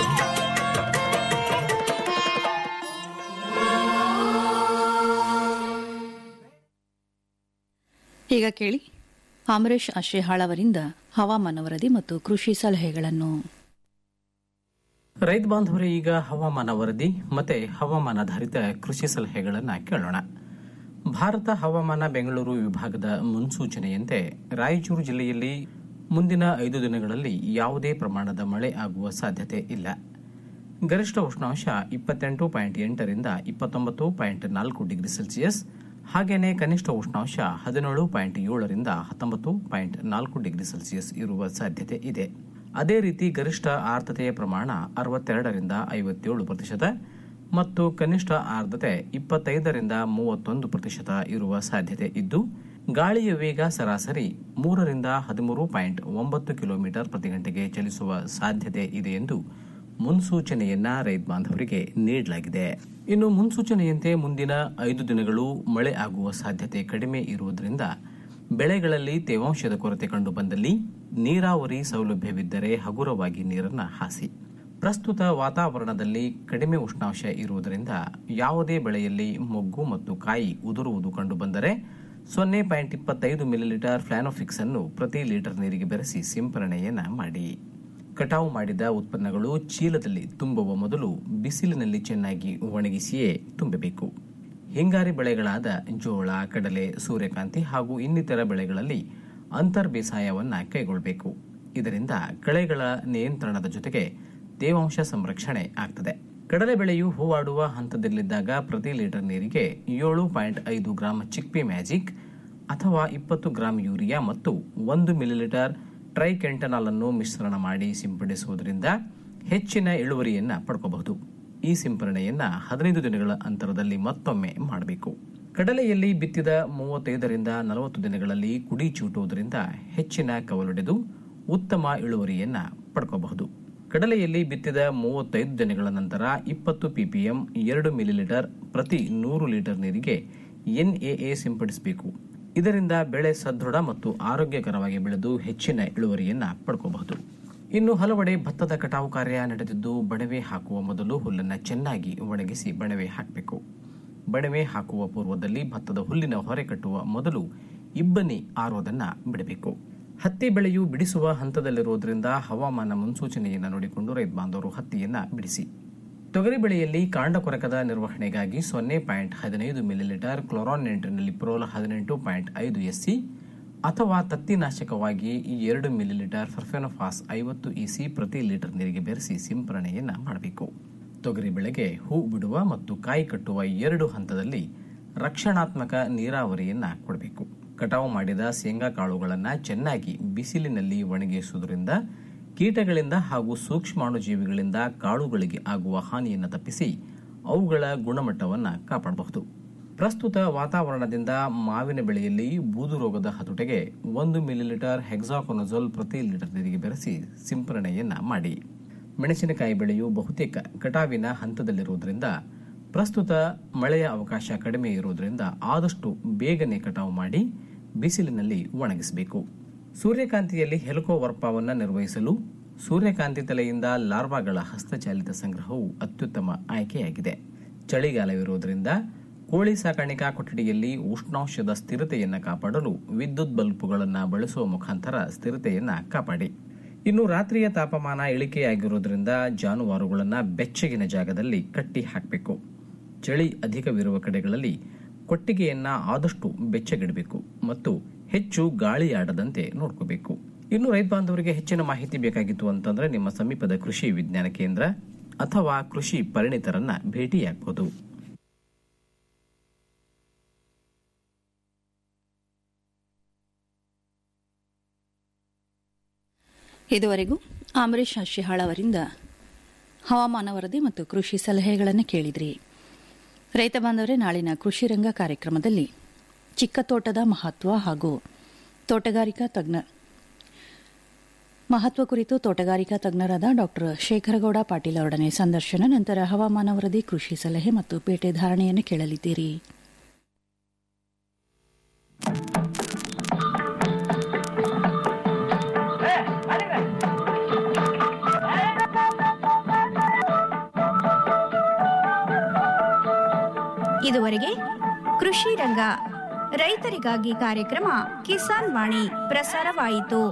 ಈಗ ಕೇಳಿ ಅಮರೇಶ್ ಅಶ್ರಿಹಾಳ್ ಅವರಿಂದ ಹವಾಮಾನ ವರದಿ ಮತ್ತು ಕೃಷಿ ಸಲಹೆಗಳನ್ನು ರೈತ ಬಾಂಧವರೇ ಈಗ ಹವಾಮಾನ ವರದಿ ಮತ್ತೆ ಹವಾಮಾನಾಧಾರಿತ ಕೃಷಿ ಸಲಹೆಗಳನ್ನು ಕೇಳೋಣ ಭಾರತ ಹವಾಮಾನ ಬೆಂಗಳೂರು ವಿಭಾಗದ ಮುನ್ಸೂಚನೆಯಂತೆ ರಾಯಚೂರು ಜಿಲ್ಲೆಯಲ್ಲಿ ಮುಂದಿನ ಐದು ದಿನಗಳಲ್ಲಿ ಯಾವುದೇ ಪ್ರಮಾಣದ ಮಳೆ ಆಗುವ ಸಾಧ್ಯತೆ ಇಲ್ಲ ಗರಿಷ್ಠ ಉಷ್ಣಾಂಶ ಇಪ್ಪತ್ತೆಂಟು ಪಾಯಿಂಟ್ ಎಂಟರಿಂದ ಇಪ್ಪತ್ತೊಂಬತ್ತು ಪಾಯಿಂಟ್ ನಾಲ್ಕು ಡಿಗ್ರಿ ಸೆಲ್ಸಿಯಸ್ ಹಾಗೇನೆ ಕನಿಷ್ಠ ಉಷ್ಣಾಂಶ ಹದಿನೇಳು ಪಾಯಿಂಟ್ ಏಳರಿಂದ ಹತ್ತೊಂಬತ್ತು ಪಾಯಿಂಟ್ ನಾಲ್ಕು ಡಿಗ್ರಿ ಸೆಲ್ಸಿಯಸ್ ಇರುವ ಸಾಧ್ಯತೆ ಇದೆ ಅದೇ ರೀತಿ ಗರಿಷ್ಠ ಆರ್ದ್ರತೆಯ ಪ್ರಮಾಣ ಅರವತ್ತೆರಡರಿಂದ ಐವತ್ತೇಳು ಪ್ರತಿಶತ ಮತ್ತು ಕನಿಷ್ಠ ಆರ್ದ್ರತೆ ಇಪ್ಪತ್ತೈದರಿಂದ ಮೂವತ್ತೊಂದು ಪ್ರತಿಶತ ಇರುವ ಸಾಧ್ಯತೆ ಇದ್ದು ಗಾಳಿಯ ವೇಗ ಸರಾಸರಿ ಮೂರರಿಂದ ಹದಿಮೂರು ಪಾಯಿಂಟ್ ಒಂಬತ್ತು ಕಿಲೋಮೀಟರ್ ಪ್ರತಿ ಗಂಟೆಗೆ ಚಲಿಸುವ ಸಾಧ್ಯತೆ ಇದೆ ಎಂದು ಮುನ್ಸೂಚನೆಯನ್ನ ರೈತ ಬಾಂಧವರಿಗೆ ನೀಡಲಾಗಿದೆ ಇನ್ನು ಮುನ್ಸೂಚನೆಯಂತೆ ಮುಂದಿನ ಐದು ದಿನಗಳು ಮಳೆ ಆಗುವ ಸಾಧ್ಯತೆ ಕಡಿಮೆ ಇರುವುದರಿಂದ ಬೆಳೆಗಳಲ್ಲಿ ತೇವಾಂಶದ ಕೊರತೆ ಕಂಡು ಬಂದಲ್ಲಿ ನೀರಾವರಿ ಸೌಲಭ್ಯವಿದ್ದರೆ ಹಗುರವಾಗಿ ನೀರನ್ನು ಹಾಸಿ ಪ್ರಸ್ತುತ ವಾತಾವರಣದಲ್ಲಿ ಕಡಿಮೆ ಉಷ್ಣಾಂಶ ಇರುವುದರಿಂದ ಯಾವುದೇ ಬೆಳೆಯಲ್ಲಿ ಮೊಗ್ಗು ಮತ್ತು ಕಾಯಿ ಉದುರುವುದು ಕಂಡುಬಂದರೆ ಸೊನ್ನೆ ಪಾಯಿಂಟ್ ಇಪ್ಪತ್ತೈದು ಮಿಲಿಲೀಟರ್ ಫ್ಲಾನೋಫಿಕ್ಸ್ ಅನ್ನು ಪ್ರತಿ ಲೀಟರ್ ನೀರಿಗೆ ಬೆರೆಸಿ ಸಿಂಪರಣೆಯನ್ನ ಮಾಡಿ ಕಟಾವು ಮಾಡಿದ ಉತ್ಪನ್ನಗಳು ಚೀಲದಲ್ಲಿ ತುಂಬುವ ಮೊದಲು ಬಿಸಿಲಿನಲ್ಲಿ ಚೆನ್ನಾಗಿ ಒಣಗಿಸಿಯೇ ತುಂಬಬೇಕು ಹಿಂಗಾರಿ ಬೆಳೆಗಳಾದ ಜೋಳ ಕಡಲೆ ಸೂರ್ಯಕಾಂತಿ ಹಾಗೂ ಇನ್ನಿತರ ಬೆಳೆಗಳಲ್ಲಿ ಅಂತರ್ ಬೇಸಾಯವನ್ನ ಕೈಗೊಳ್ಳಬೇಕು ಇದರಿಂದ ಕಳೆಗಳ ನಿಯಂತ್ರಣದ ಜೊತೆಗೆ ತೇವಾಂಶ ಸಂರಕ್ಷಣೆ ಆಗ್ತದೆ ಕಡಲೆ ಬೆಳೆಯು ಹೂವಾಡುವ ಹಂತದಲ್ಲಿದ್ದಾಗ ಪ್ರತಿ ಲೀಟರ್ ನೀರಿಗೆ ಏಳು ಪಾಯಿಂಟ್ ಐದು ಗ್ರಾಂ ಚಿಕ್ಪಿ ಮ್ಯಾಜಿಕ್ ಅಥವಾ ಇಪ್ಪತ್ತು ಗ್ರಾಂ ಯೂರಿಯಾ ಮತ್ತು ಒಂದು ಮಿಲಿಲೀಟರ್ ಟ್ರೈಕೆಂಟನಾಲ್ ಅನ್ನು ಮಿಶ್ರಣ ಮಾಡಿ ಸಿಂಪಡಿಸುವುದರಿಂದ ಹೆಚ್ಚಿನ ಇಳುವರಿಯನ್ನ ಪಡ್ಕೋಬಹುದು ಈ ಸಿಂಪರಣೆಯನ್ನ ಹದಿನೈದು ದಿನಗಳ ಅಂತರದಲ್ಲಿ ಮತ್ತೊಮ್ಮೆ ಮಾಡಬೇಕು ಕಡಲೆಯಲ್ಲಿ ಬಿತ್ತಿದ ಮೂವತ್ತೈದರಿಂದ ನಲವತ್ತು ದಿನಗಳಲ್ಲಿ ಕುಡಿ ಚೂಟುವುದರಿಂದ ಹೆಚ್ಚಿನ ಕವಲೊಡೆದು ಉತ್ತಮ ಇಳುವರಿಯನ್ನ ಪಡ್ಕೋಬಹುದು ಕಡಲೆಯಲ್ಲಿ ಬಿತ್ತಿದ ಮೂವತ್ತೈದು ದಿನಗಳ ನಂತರ ಇಪ್ಪತ್ತು ಪಿಪಿಎಂ ಎರಡು ಮಿಲಿಲೀಟರ್ ಪ್ರತಿ ನೂರು ಲೀಟರ್ ನೀರಿಗೆ ಎನ್ಎಎ ಸಿಂಪಡಿಸಬೇಕು ಇದರಿಂದ ಬೆಳೆ ಸದೃಢ ಮತ್ತು ಆರೋಗ್ಯಕರವಾಗಿ ಬೆಳೆದು ಹೆಚ್ಚಿನ ಇಳುವರಿಯನ್ನ ಪಡ್ಕೋಬಹುದು ಇನ್ನು ಹಲವೆಡೆ ಭತ್ತದ ಕಟಾವು ಕಾರ್ಯ ನಡೆದಿದ್ದು ಬಣವೆ ಹಾಕುವ ಮೊದಲು ಹುಲ್ಲನ್ನು ಚೆನ್ನಾಗಿ ಒಣಗಿಸಿ ಬಣವೆ ಹಾಕಬೇಕು ಬಣವೆ ಹಾಕುವ ಪೂರ್ವದಲ್ಲಿ ಭತ್ತದ ಹುಲ್ಲಿನ ಹೊರೆ ಕಟ್ಟುವ ಮೊದಲು ಇಬ್ಬನಿ ಆರೋದನ್ನ ಬಿಡಬೇಕು ಹತ್ತಿ ಬೆಳೆಯು ಬಿಡಿಸುವ ಹಂತದಲ್ಲಿರುವುದರಿಂದ ಹವಾಮಾನ ಮುನ್ಸೂಚನೆಯನ್ನು ನೋಡಿಕೊಂಡು ರೈತ ಬಾಂಧವರು ಹತ್ತಿಯನ್ನ ಬಿಡಿಸಿ ತೊಗರಿ ಬೆಳೆಯಲ್ಲಿ ಕಾಂಡ ಕೊರಕದ ನಿರ್ವಹಣೆಗಾಗಿ ಸೊನ್ನೆ ಪಾಯಿಂಟ್ ಹದಿನೈದು ಮಿಲಿಲೀಟರ್ ಕ್ಲೋರಾನ್ ಪ್ರೋಲ್ ಹದಿನೆಂಟು ಪಾಯಿಂಟ್ ಐದು ಎಸ್ಸಿ ಅಥವಾ ತತ್ತಿನಾಶಕವಾಗಿ ಈ ಎರಡು ಮಿಲಿಲೀಟರ್ ಫರ್ಫೆನೋಫಾಸ್ ಐವತ್ತು ಇಸಿ ಪ್ರತಿ ಲೀಟರ್ ನೀರಿಗೆ ಬೆರೆಸಿ ಸಿಂಪರಣೆಯನ್ನ ಮಾಡಬೇಕು ತೊಗರಿ ಬೆಳೆಗೆ ಹೂ ಬಿಡುವ ಮತ್ತು ಕಾಯಿ ಕಟ್ಟುವ ಎರಡು ಹಂತದಲ್ಲಿ ರಕ್ಷಣಾತ್ಮಕ ನೀರಾವರಿಯನ್ನ ಕೊಡಬೇಕು ಕಟಾವು ಮಾಡಿದ ಶೇಂಗಾ ಕಾಳುಗಳನ್ನು ಚೆನ್ನಾಗಿ ಬಿಸಿಲಿನಲ್ಲಿ ಒಣಗಿಸುವುದರಿಂದ ಕೀಟಗಳಿಂದ ಹಾಗೂ ಸೂಕ್ಷ್ಮಾಣುಜೀವಿಗಳಿಂದ ಕಾಳುಗಳಿಗೆ ಆಗುವ ಹಾನಿಯನ್ನು ತಪ್ಪಿಸಿ ಅವುಗಳ ಗುಣಮಟ್ಟವನ್ನು ಕಾಪಾಡಬಹುದು ಪ್ರಸ್ತುತ ವಾತಾವರಣದಿಂದ ಮಾವಿನ ಬೆಳೆಯಲ್ಲಿ ಬೂದು ರೋಗದ ಹತೋಟೆಗೆ ಒಂದು ಮಿಲಿಲೀಟರ್ ಹೆಕ್ಸಾಕೊನಜೋಲ್ ಪ್ರತಿ ಲೀಟರ್ ನೀರಿಗೆ ಬೆರೆಸಿ ಸಿಂಪರಣೆಯನ್ನ ಮಾಡಿ ಮೆಣಸಿನಕಾಯಿ ಬೆಳೆಯು ಬಹುತೇಕ ಕಟಾವಿನ ಹಂತದಲ್ಲಿರುವುದರಿಂದ ಪ್ರಸ್ತುತ ಮಳೆಯ ಅವಕಾಶ ಕಡಿಮೆ ಇರುವುದರಿಂದ ಆದಷ್ಟು ಬೇಗನೆ ಕಟಾವು ಮಾಡಿ ಬಿಸಿಲಿನಲ್ಲಿ ಒಣಗಿಸಬೇಕು ಸೂರ್ಯಕಾಂತಿಯಲ್ಲಿ ಹೆಲಿಕೋವರ್ಪವನ್ನು ನಿರ್ವಹಿಸಲು ಸೂರ್ಯಕಾಂತಿ ತಲೆಯಿಂದ ಲಾರ್ವಾಗಳ ಹಸ್ತಚಾಲಿತ ಸಂಗ್ರಹವು ಅತ್ಯುತ್ತಮ ಆಯ್ಕೆಯಾಗಿದೆ ಚಳಿಗಾಲವಿರುವುದರಿಂದ ಕೋಳಿ ಸಾಕಾಣಿಕಾ ಕೊಠಡಿಯಲ್ಲಿ ಉಷ್ಣಾಂಶದ ಸ್ಥಿರತೆಯನ್ನು ಕಾಪಾಡಲು ವಿದ್ಯುತ್ ಬಲ್ಬುಗಳನ್ನು ಬಳಸುವ ಮುಖಾಂತರ ಸ್ಥಿರತೆಯನ್ನು ಕಾಪಾಡಿ ಇನ್ನು ರಾತ್ರಿಯ ತಾಪಮಾನ ಇಳಿಕೆಯಾಗಿರುವುದರಿಂದ ಜಾನುವಾರುಗಳನ್ನು ಬೆಚ್ಚಗಿನ ಜಾಗದಲ್ಲಿ ಕಟ್ಟಿ ಹಾಕಬೇಕು ಚಳಿ ಅಧಿಕವಿರುವ ಕಡೆಗಳಲ್ಲಿ ಕೊಟ್ಟಿಗೆಯನ್ನ ಆದಷ್ಟು ಬೆಚ್ಚಗಿಡಬೇಕು ಮತ್ತು ಹೆಚ್ಚು ಗಾಳಿ ಆಡದಂತೆ ನೋಡ್ಕೋಬೇಕು ಇನ್ನು ರೈತ ಬಾಂಧವರಿಗೆ ಹೆಚ್ಚಿನ ಮಾಹಿತಿ ಬೇಕಾಗಿತ್ತು ಅಂತಂದ್ರೆ ನಿಮ್ಮ ಸಮೀಪದ ಕೃಷಿ ವಿಜ್ಞಾನ ಕೇಂದ್ರ ಅಥವಾ ಕೃಷಿ ಪರಿಣಿತರನ್ನ ಭೇಟಿಯಾಗಬಹುದು ಇದುವರೆಗೂ ಅಮರೇಶ್ ಶಿಹಾಳ್ ಅವರಿಂದ ಹವಾಮಾನ ವರದಿ ಮತ್ತು ಕೃಷಿ ಸಲಹೆಗಳನ್ನು ಕೇಳಿದ್ರಿ ರೈತ ಬಾಂಧವರೇ ನಾಳಿನ ಕೃಷಿ ರಂಗ ಕಾರ್ಯಕ್ರಮದಲ್ಲಿ ಚಿಕ್ಕ ತೋಟದ ಮಹತ್ವ ಹಾಗೂ ತೋಟಗಾರಿಕಾ ತಜ್ಞ ಮಹತ್ವ ಕುರಿತು ತೋಟಗಾರಿಕಾ ತಜ್ಞರಾದ ಡಾಕ್ಟರ್ ಶೇಖರಗೌಡ ಪಾಟೀಲ್ ಅವರೊಡನೆ ಸಂದರ್ಶನ ನಂತರ ಹವಾಮಾನ ವರದಿ ಕೃಷಿ ಸಲಹೆ ಮತ್ತು ಪೇಟೆ ಧಾರಣೆಯನ್ನು ಕೇಳಲಿದ್ದೀರಿ ಇದುವರೆಗೆ ಕೃಷಿ ರಂಗ ರೈತರಿಗಾಗಿ ಕಾರ್ಯಕ್ರಮ ಕಿಸಾನ್ ವಾಣಿ ಪ್ರಸಾರವಾಯಿತು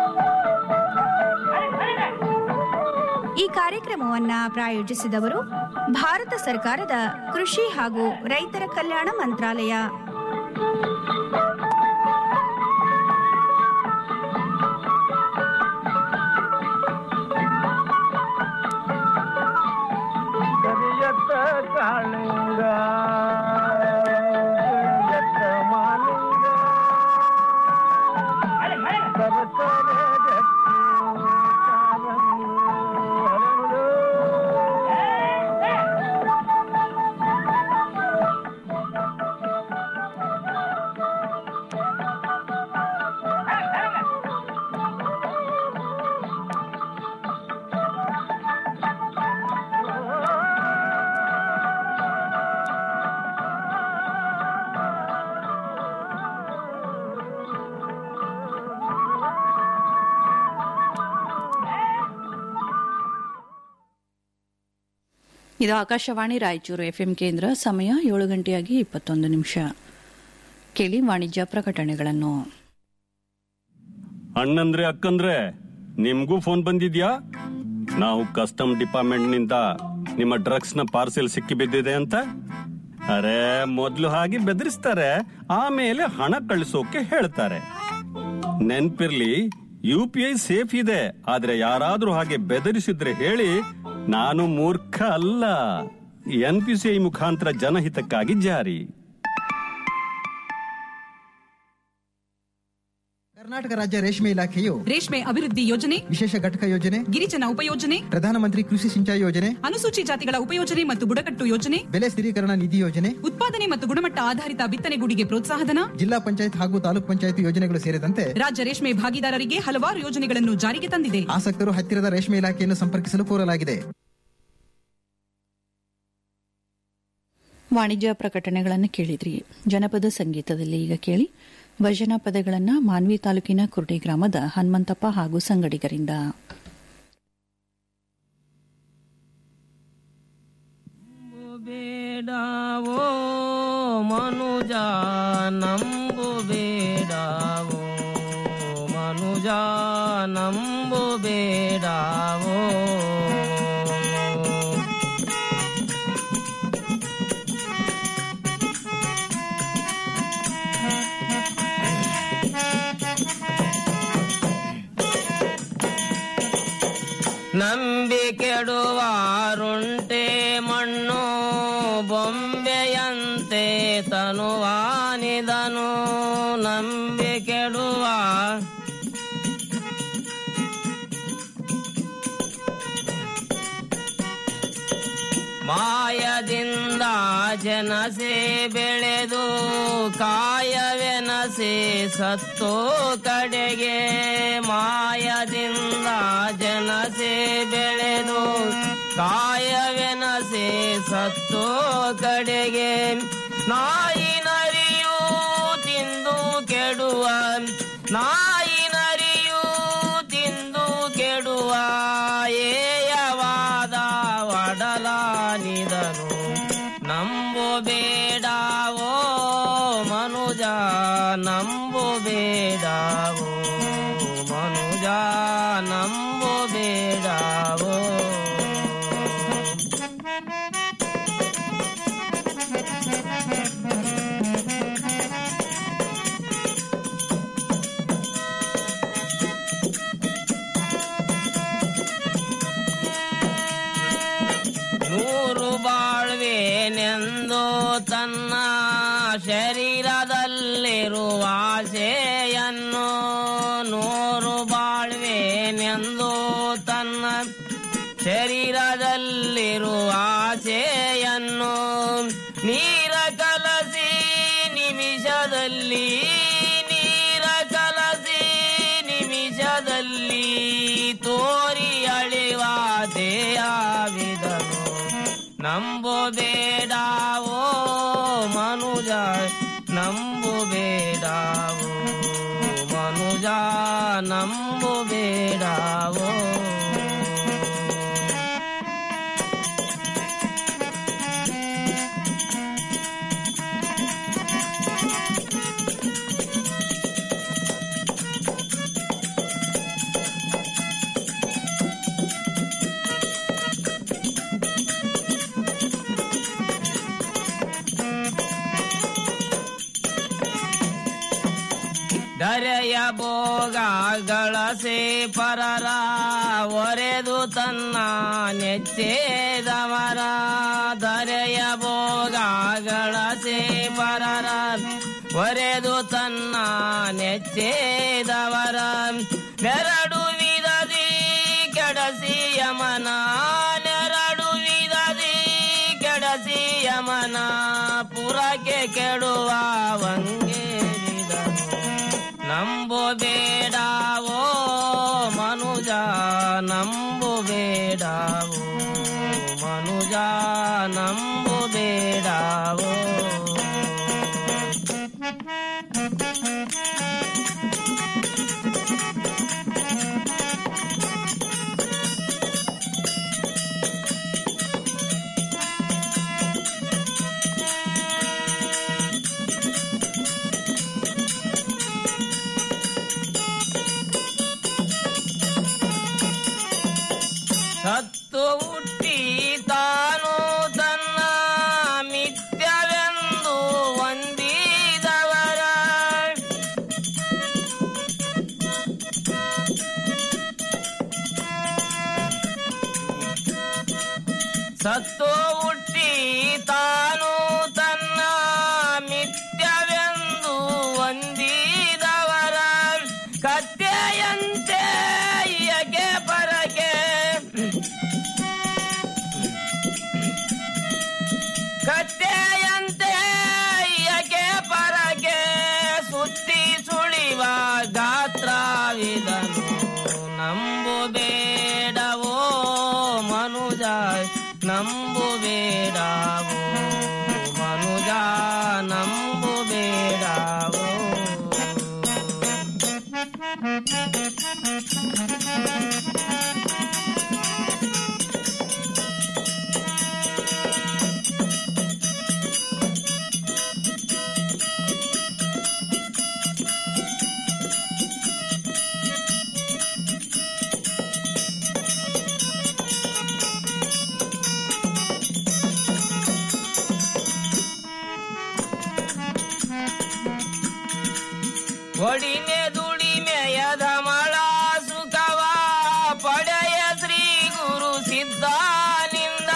ಈ ಕಾರ್ಯಕ್ರಮವನ್ನ ಪ್ರಾಯೋಜಿಸಿದವರು ಭಾರತ ಸರ್ಕಾರದ ಕೃಷಿ ಹಾಗೂ ರೈತರ ಕಲ್ಯಾಣ ಮಂತ್ರಾಲಯ ಕರಿಯತ್ತ ಕಾಳಿಂಗ ಕರಿಯತ್ತ ಮಾಲಿಂಗ ಸರಸರ ಗಟ್ಟಿ ಕಾಲಂಗಿ ಹರಳು. ಇದು ಆಕಾಶವಾಣಿ ರಾಯಚೂರು ಎಫ್ಎಂ ಕೇಂದ್ರ ಸಮಯ ಏಳು ಗಂಟೆಯಾಗಿ ಇಪ್ಪತ್ತೊಂದು ನಿಮಿಷ ಕೇಳಿ ವಾಣಿಜ್ಯ ಪ್ರಕಟಣೆಗಳನ್ನು ಅಣ್ಣಂದ್ರೆ ಅಕ್ಕಂದ್ರೆ ನಿಮ್ಗೂ ಫೋನ್ ಬಂದಿದ್ಯಾ ನಾವು ಕಸ್ಟಮ್ ಡಿಪಾರ್ಟ್ಮೆಂಟ್ ನಿಂದ ನಿಮ್ಮ ಡ್ರಗ್ಸ್ ನ ಪಾರ್ಸೆಲ್ ಸಿಕ್ಕಿ ಬಿದ್ದಿದೆ ಅಂತ ಅರೆ ಮೊದ್ಲು ಹಾಗೆ ಬೆದರಿಸ್ತಾರೆ ಆಮೇಲೆ ಹಣ ಕಳಿಸೋಕೆ ಹೇಳ್ತಾರೆ ನೆನ್ಪಿರ್ಲಿ ಯು ಪಿ ಐ ಸೇಫ್ ಇದೆ ಆದ್ರೆ ಯಾರಾದ್ರೂ ಹಾಗೆ ಬೆದರಿಸಿದ್ರೆ ಹೇಳಿ ನಾನು ಮೂರ್ಖ ಅಲ್ಲ ಎನ್ ಪಿ ಸಿ ಐ ಮುಖಾಂತರ ಜನಹಿತಕ್ಕಾಗಿ ಜಾರಿ ಕರ್ನಾಟಕ ರಾಜ್ಯ ರೇಷ್ಮೆ ಇಲಾಖೆಯು ರೇಷ್ಮೆ ಅಭಿವೃದ್ಧಿ ಯೋಜನೆ ವಿಶೇಷ ಘಟಕ ಯೋಜನೆ ಗಿರಿಜನ ಉಪಯೋಜನೆ ಪ್ರಧಾನಮಂತ್ರಿ ಕೃಷಿ ಸಿಂಚಾಯಿ ಯೋಜನೆ ಅನುಸೂಚಿ ಜಾತಿಗಳ ಉಪಯೋಜನೆ ಮತ್ತು ಬುಡಕಟ್ಟು ಯೋಜನೆ ಬೆಲೆ ಸ್ಥಿರೀಕರಣ ನಿಧಿ ಯೋಜನೆ ಉತ್ಪಾದನೆ ಮತ್ತು ಗುಣಮಟ್ಟ ಆಧಾರಿತ ಬಿತ್ತನೆಗೂಡಿಗೆ ಪ್ರೋತ್ಸಾಹಧನ ಜಿಲ್ಲಾ ಪಂಚಾಯತ್ ಹಾಗೂ ತಾಲೂಕ್ ಪಂಚಾಯತ್ ಯೋಜನೆಗಳು ಸೇರಿದಂತೆ ರಾಜ್ಯ ರೇಷ್ಮೆ ಭಾಗಿದಾರರಿಗೆ ಹಲವಾರು ಯೋಜನೆಗಳನ್ನು ಜಾರಿಗೆ ತಂದಿದೆ ಆಸಕ್ತರು ಹತ್ತಿರದ ರೇಷ್ಮೆ ಇಲಾಖೆಯನ್ನು ಸಂಪರ್ಕಿಸಲು ಕೋರಲಾಗಿದೆ ವಾಣಿಜ್ಯ ಪ್ರಕಟಣೆಗಳನ್ನು ಕೇಳಿದ್ರಿ ಜನಪದ ಸಂಗೀತದಲ್ಲಿ ಈಗ ಕೇಳಿ ಭಜನಾ ಪದಗಳನ್ನು ಮಾನ್ವಿ ತಾಲೂಕಿನ ಕುರ್ಡಿ ಗ್ರಾಮದ ಹನುಮಂತಪ್ಪ ಹಾಗೂ ಸಂಗಡಿಗರಿಂದ ಬೇಡವೋ ಮನುಜ ನಂಬು ಬೇಡವೋ ಮನುಜ ನಂಬು ಬೇಡವೋ ನಂಬಿ ಕೆಡುವಾರುಂಟೆ ಮಣ್ಣು ಬೊಂಬೆಯಂತೆ ತನುವಾನಿದನು ನಂಬಿ ಕೆಡುವ ಮಾಯದಿಂದ ಜನಸೆ ಬೆಳೆದು ಕಾಯವೆನಸೆ ಸತ್ತೋ ಕಡೆಗೆ ಮಾಯದಿಂದ ಜನಸೆ ಬೆಳೆದು ಕಾಯವೆನಸೆ ಸತ್ತೋ ಕಡೆಗೆ ನಾಯಿ ನರಿಯೂ ತಿಂದು ಕೆಡುವ ನಾಯಿ ನರಿಯೂ ತಿಂದು ಕೆಡುವ ಏಯವಾದ ಒಡಲಾನಿದನು ನಂಬು ಬೇಡವೋ ಮನುಜ ನಂಬು ಬೇಡವೋ ಮನುಜ ನಂಬು ಬೇಡವೋ ನೂರು ಬಾಳ್ವೇನೆಂದು ತನ್ನ ಶರೀರದಲ್ಲಿರುವ ಆಸೆಯನ್ನು ನೂರು ಬಾಳ್ವೇನೆಂದು ತನ್ನ ಶರೀರದಲ್ಲಿರುವ ಆಸೆಯನ್ನು ನೀರ ಕಲಸಿ ನಿಮಿಷದಲ್ಲಿ ನೀರ ಕಲಸಿ ನಿಮಿಷದಲ್ಲಿ ತೋರಿ ಅಳಿವ ದೇಯಾವಿದನು ನಂಬು ಬೇಡವೋ ಮನುಜ ನಂಬು ಬೇಡವೋ ಮನುಜ ನಂಬು ಬೇಡವೋ ಧರೆಯ ಭೋಗಗಳ ಸೇ ಪರರ ಒರೆದು ತನ್ನ ನೆಚ್ಚೇದವರ ಧರೆಯ ಭೋಗಗಳ ಸೇ ಪರರ ಒರೆದು ತನ್ನ ನೆಚ್ಚೇದವರ ನೆರಡು ವಿಧದಿ ಕೆಡಸಿ ಯಮನ ನೆರಡು ವಿಧದಿ ಕೆಡಸಿ ಯಮನ ಪುರಕ್ಕೆ ಕೆಡುವ ವಂಗೆ ನಂಬು ಬೇಡವೋ ಮನುಜ ನಂಬು ಬೇಡವೋ ಮನುಜ ನಂಬು ಬೇಡವೋ ಸತ್ತು ಹುಟ್ಟಿ ತಾನು ತನ್ನ ಮಿಥ್ಯವೆಂದು ವಂದಿದವರ ಸತ್ತು ಹುಟ್ಟಿ ತಾನು ತನ್ನ ಮಿಥ್ಯವೆಂದು ವಂದಿದವರ ಕತ್ತೆಯಂತೆ ಯಗೆ ಪರಗೆ ಕತ್ತೆಯಂತೆ ಯಗೆ ಪರಗೆ ಸುತ್ತಿ ಸುಳಿವ ಗಾತ್ರವಿದನು ನಂಬು ಬೇಡವೋ ಮನುಜ ನಂಬು ಬೇಡವೋ ಮನುಜ ನಂಬು ಬೇಡವೋ ಒಡಿಮೆ ದುಡಿಮೆಯದ ಮಳ ಸುಖವ ಪಡೆಯ ಶ್ರೀ ಗುರು ಸಿದ್ಧಾನಿಂದ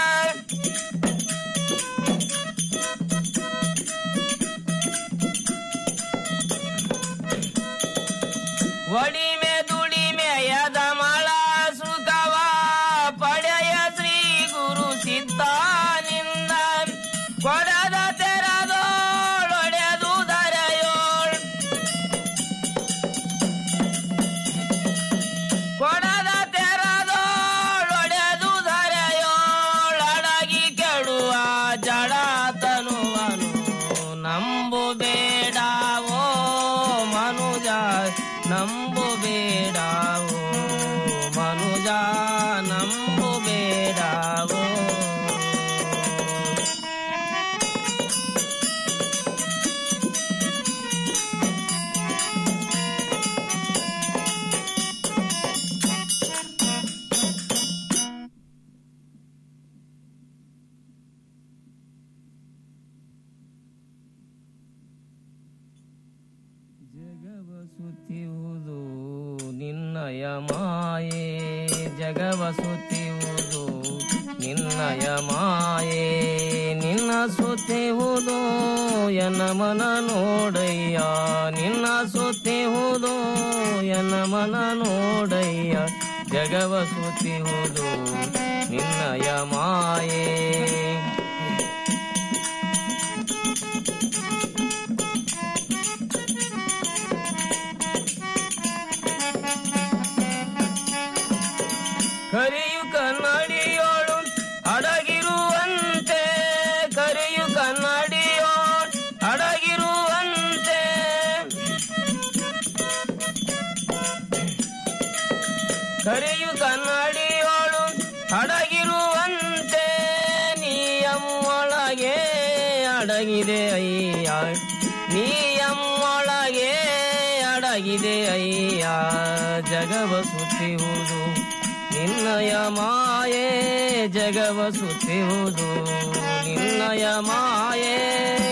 ಒಡಿಮೆ ದುಡಿಮೆಯದ ಮಳ ಸುಖವ ಪಡೆಯ ಶ್ರೀ ಗುರು ಸಿದ್ಧಾನಿಂದ ಕೊಡದ ತೆರದೋಳೊಡೆದು ದರೆಯೋಳ್ ಕೊಡದ ತೆರದೋಳೊಡೆದು ಧರೆಯೋಳಡಗಿ ಕೆಡುವ ಜಡ ತನುವನು ನಂಬು ಬೇಡವೋ ಮನುಜ ನಂಬು ಬೇಡವೋ ಮನುಜ ನಂಬು ಬೇಡವೋ ಜಗವ ಸುತ್ತಿಯುವುದು ನಿನ್ನಯ ಮಾಯೆ ಜಗವ ಸುತ್ತಿಯುವುದು ನಿನ್ನಯ ಮಾಯೆ ನಿನ್ನ ಸುತ್ತಿಹುದು ಎನ್ನ ಮನ ನೋಡಯ್ಯ ನಿನ್ನ ಸುತ್ತಿಹುದು ಎನ್ನ ಮನ ನೋಡಯ್ಯ ಜಗವ ಸುತ್ತಿಹುದು ನಿನ್ನಯ ಮಾಯೆ ಕರೆಯು ಕನ್ನಡಿಯೋಳು ಅಡಗಿರುವಂತೆ ಕರೆಯು ಕನ್ನಡಿಯೋಳು ಅಡಗಿರುವಂತೆ ಕರೆಯು ಕನ್ನಡಿಯೋಳು ಅಡಗಿರುವಂತೆ ನೀಯಮ್ಮೊಳಗೆ ಅಡಗಿದೆ ಅಯ್ಯ ನೀಯಮ್ಮೊಳಗೆ ಅಡಗಿದೆ ಅಯ್ಯ ಜಗವ ಸುತ್ತಿಯುವುದು ನಿನ್ನಯ ಮಾಯೆ ಜಗವ ಸುತ್ತಿಯುವುದು ನಿನ್ನಯ ಮಾಯೆ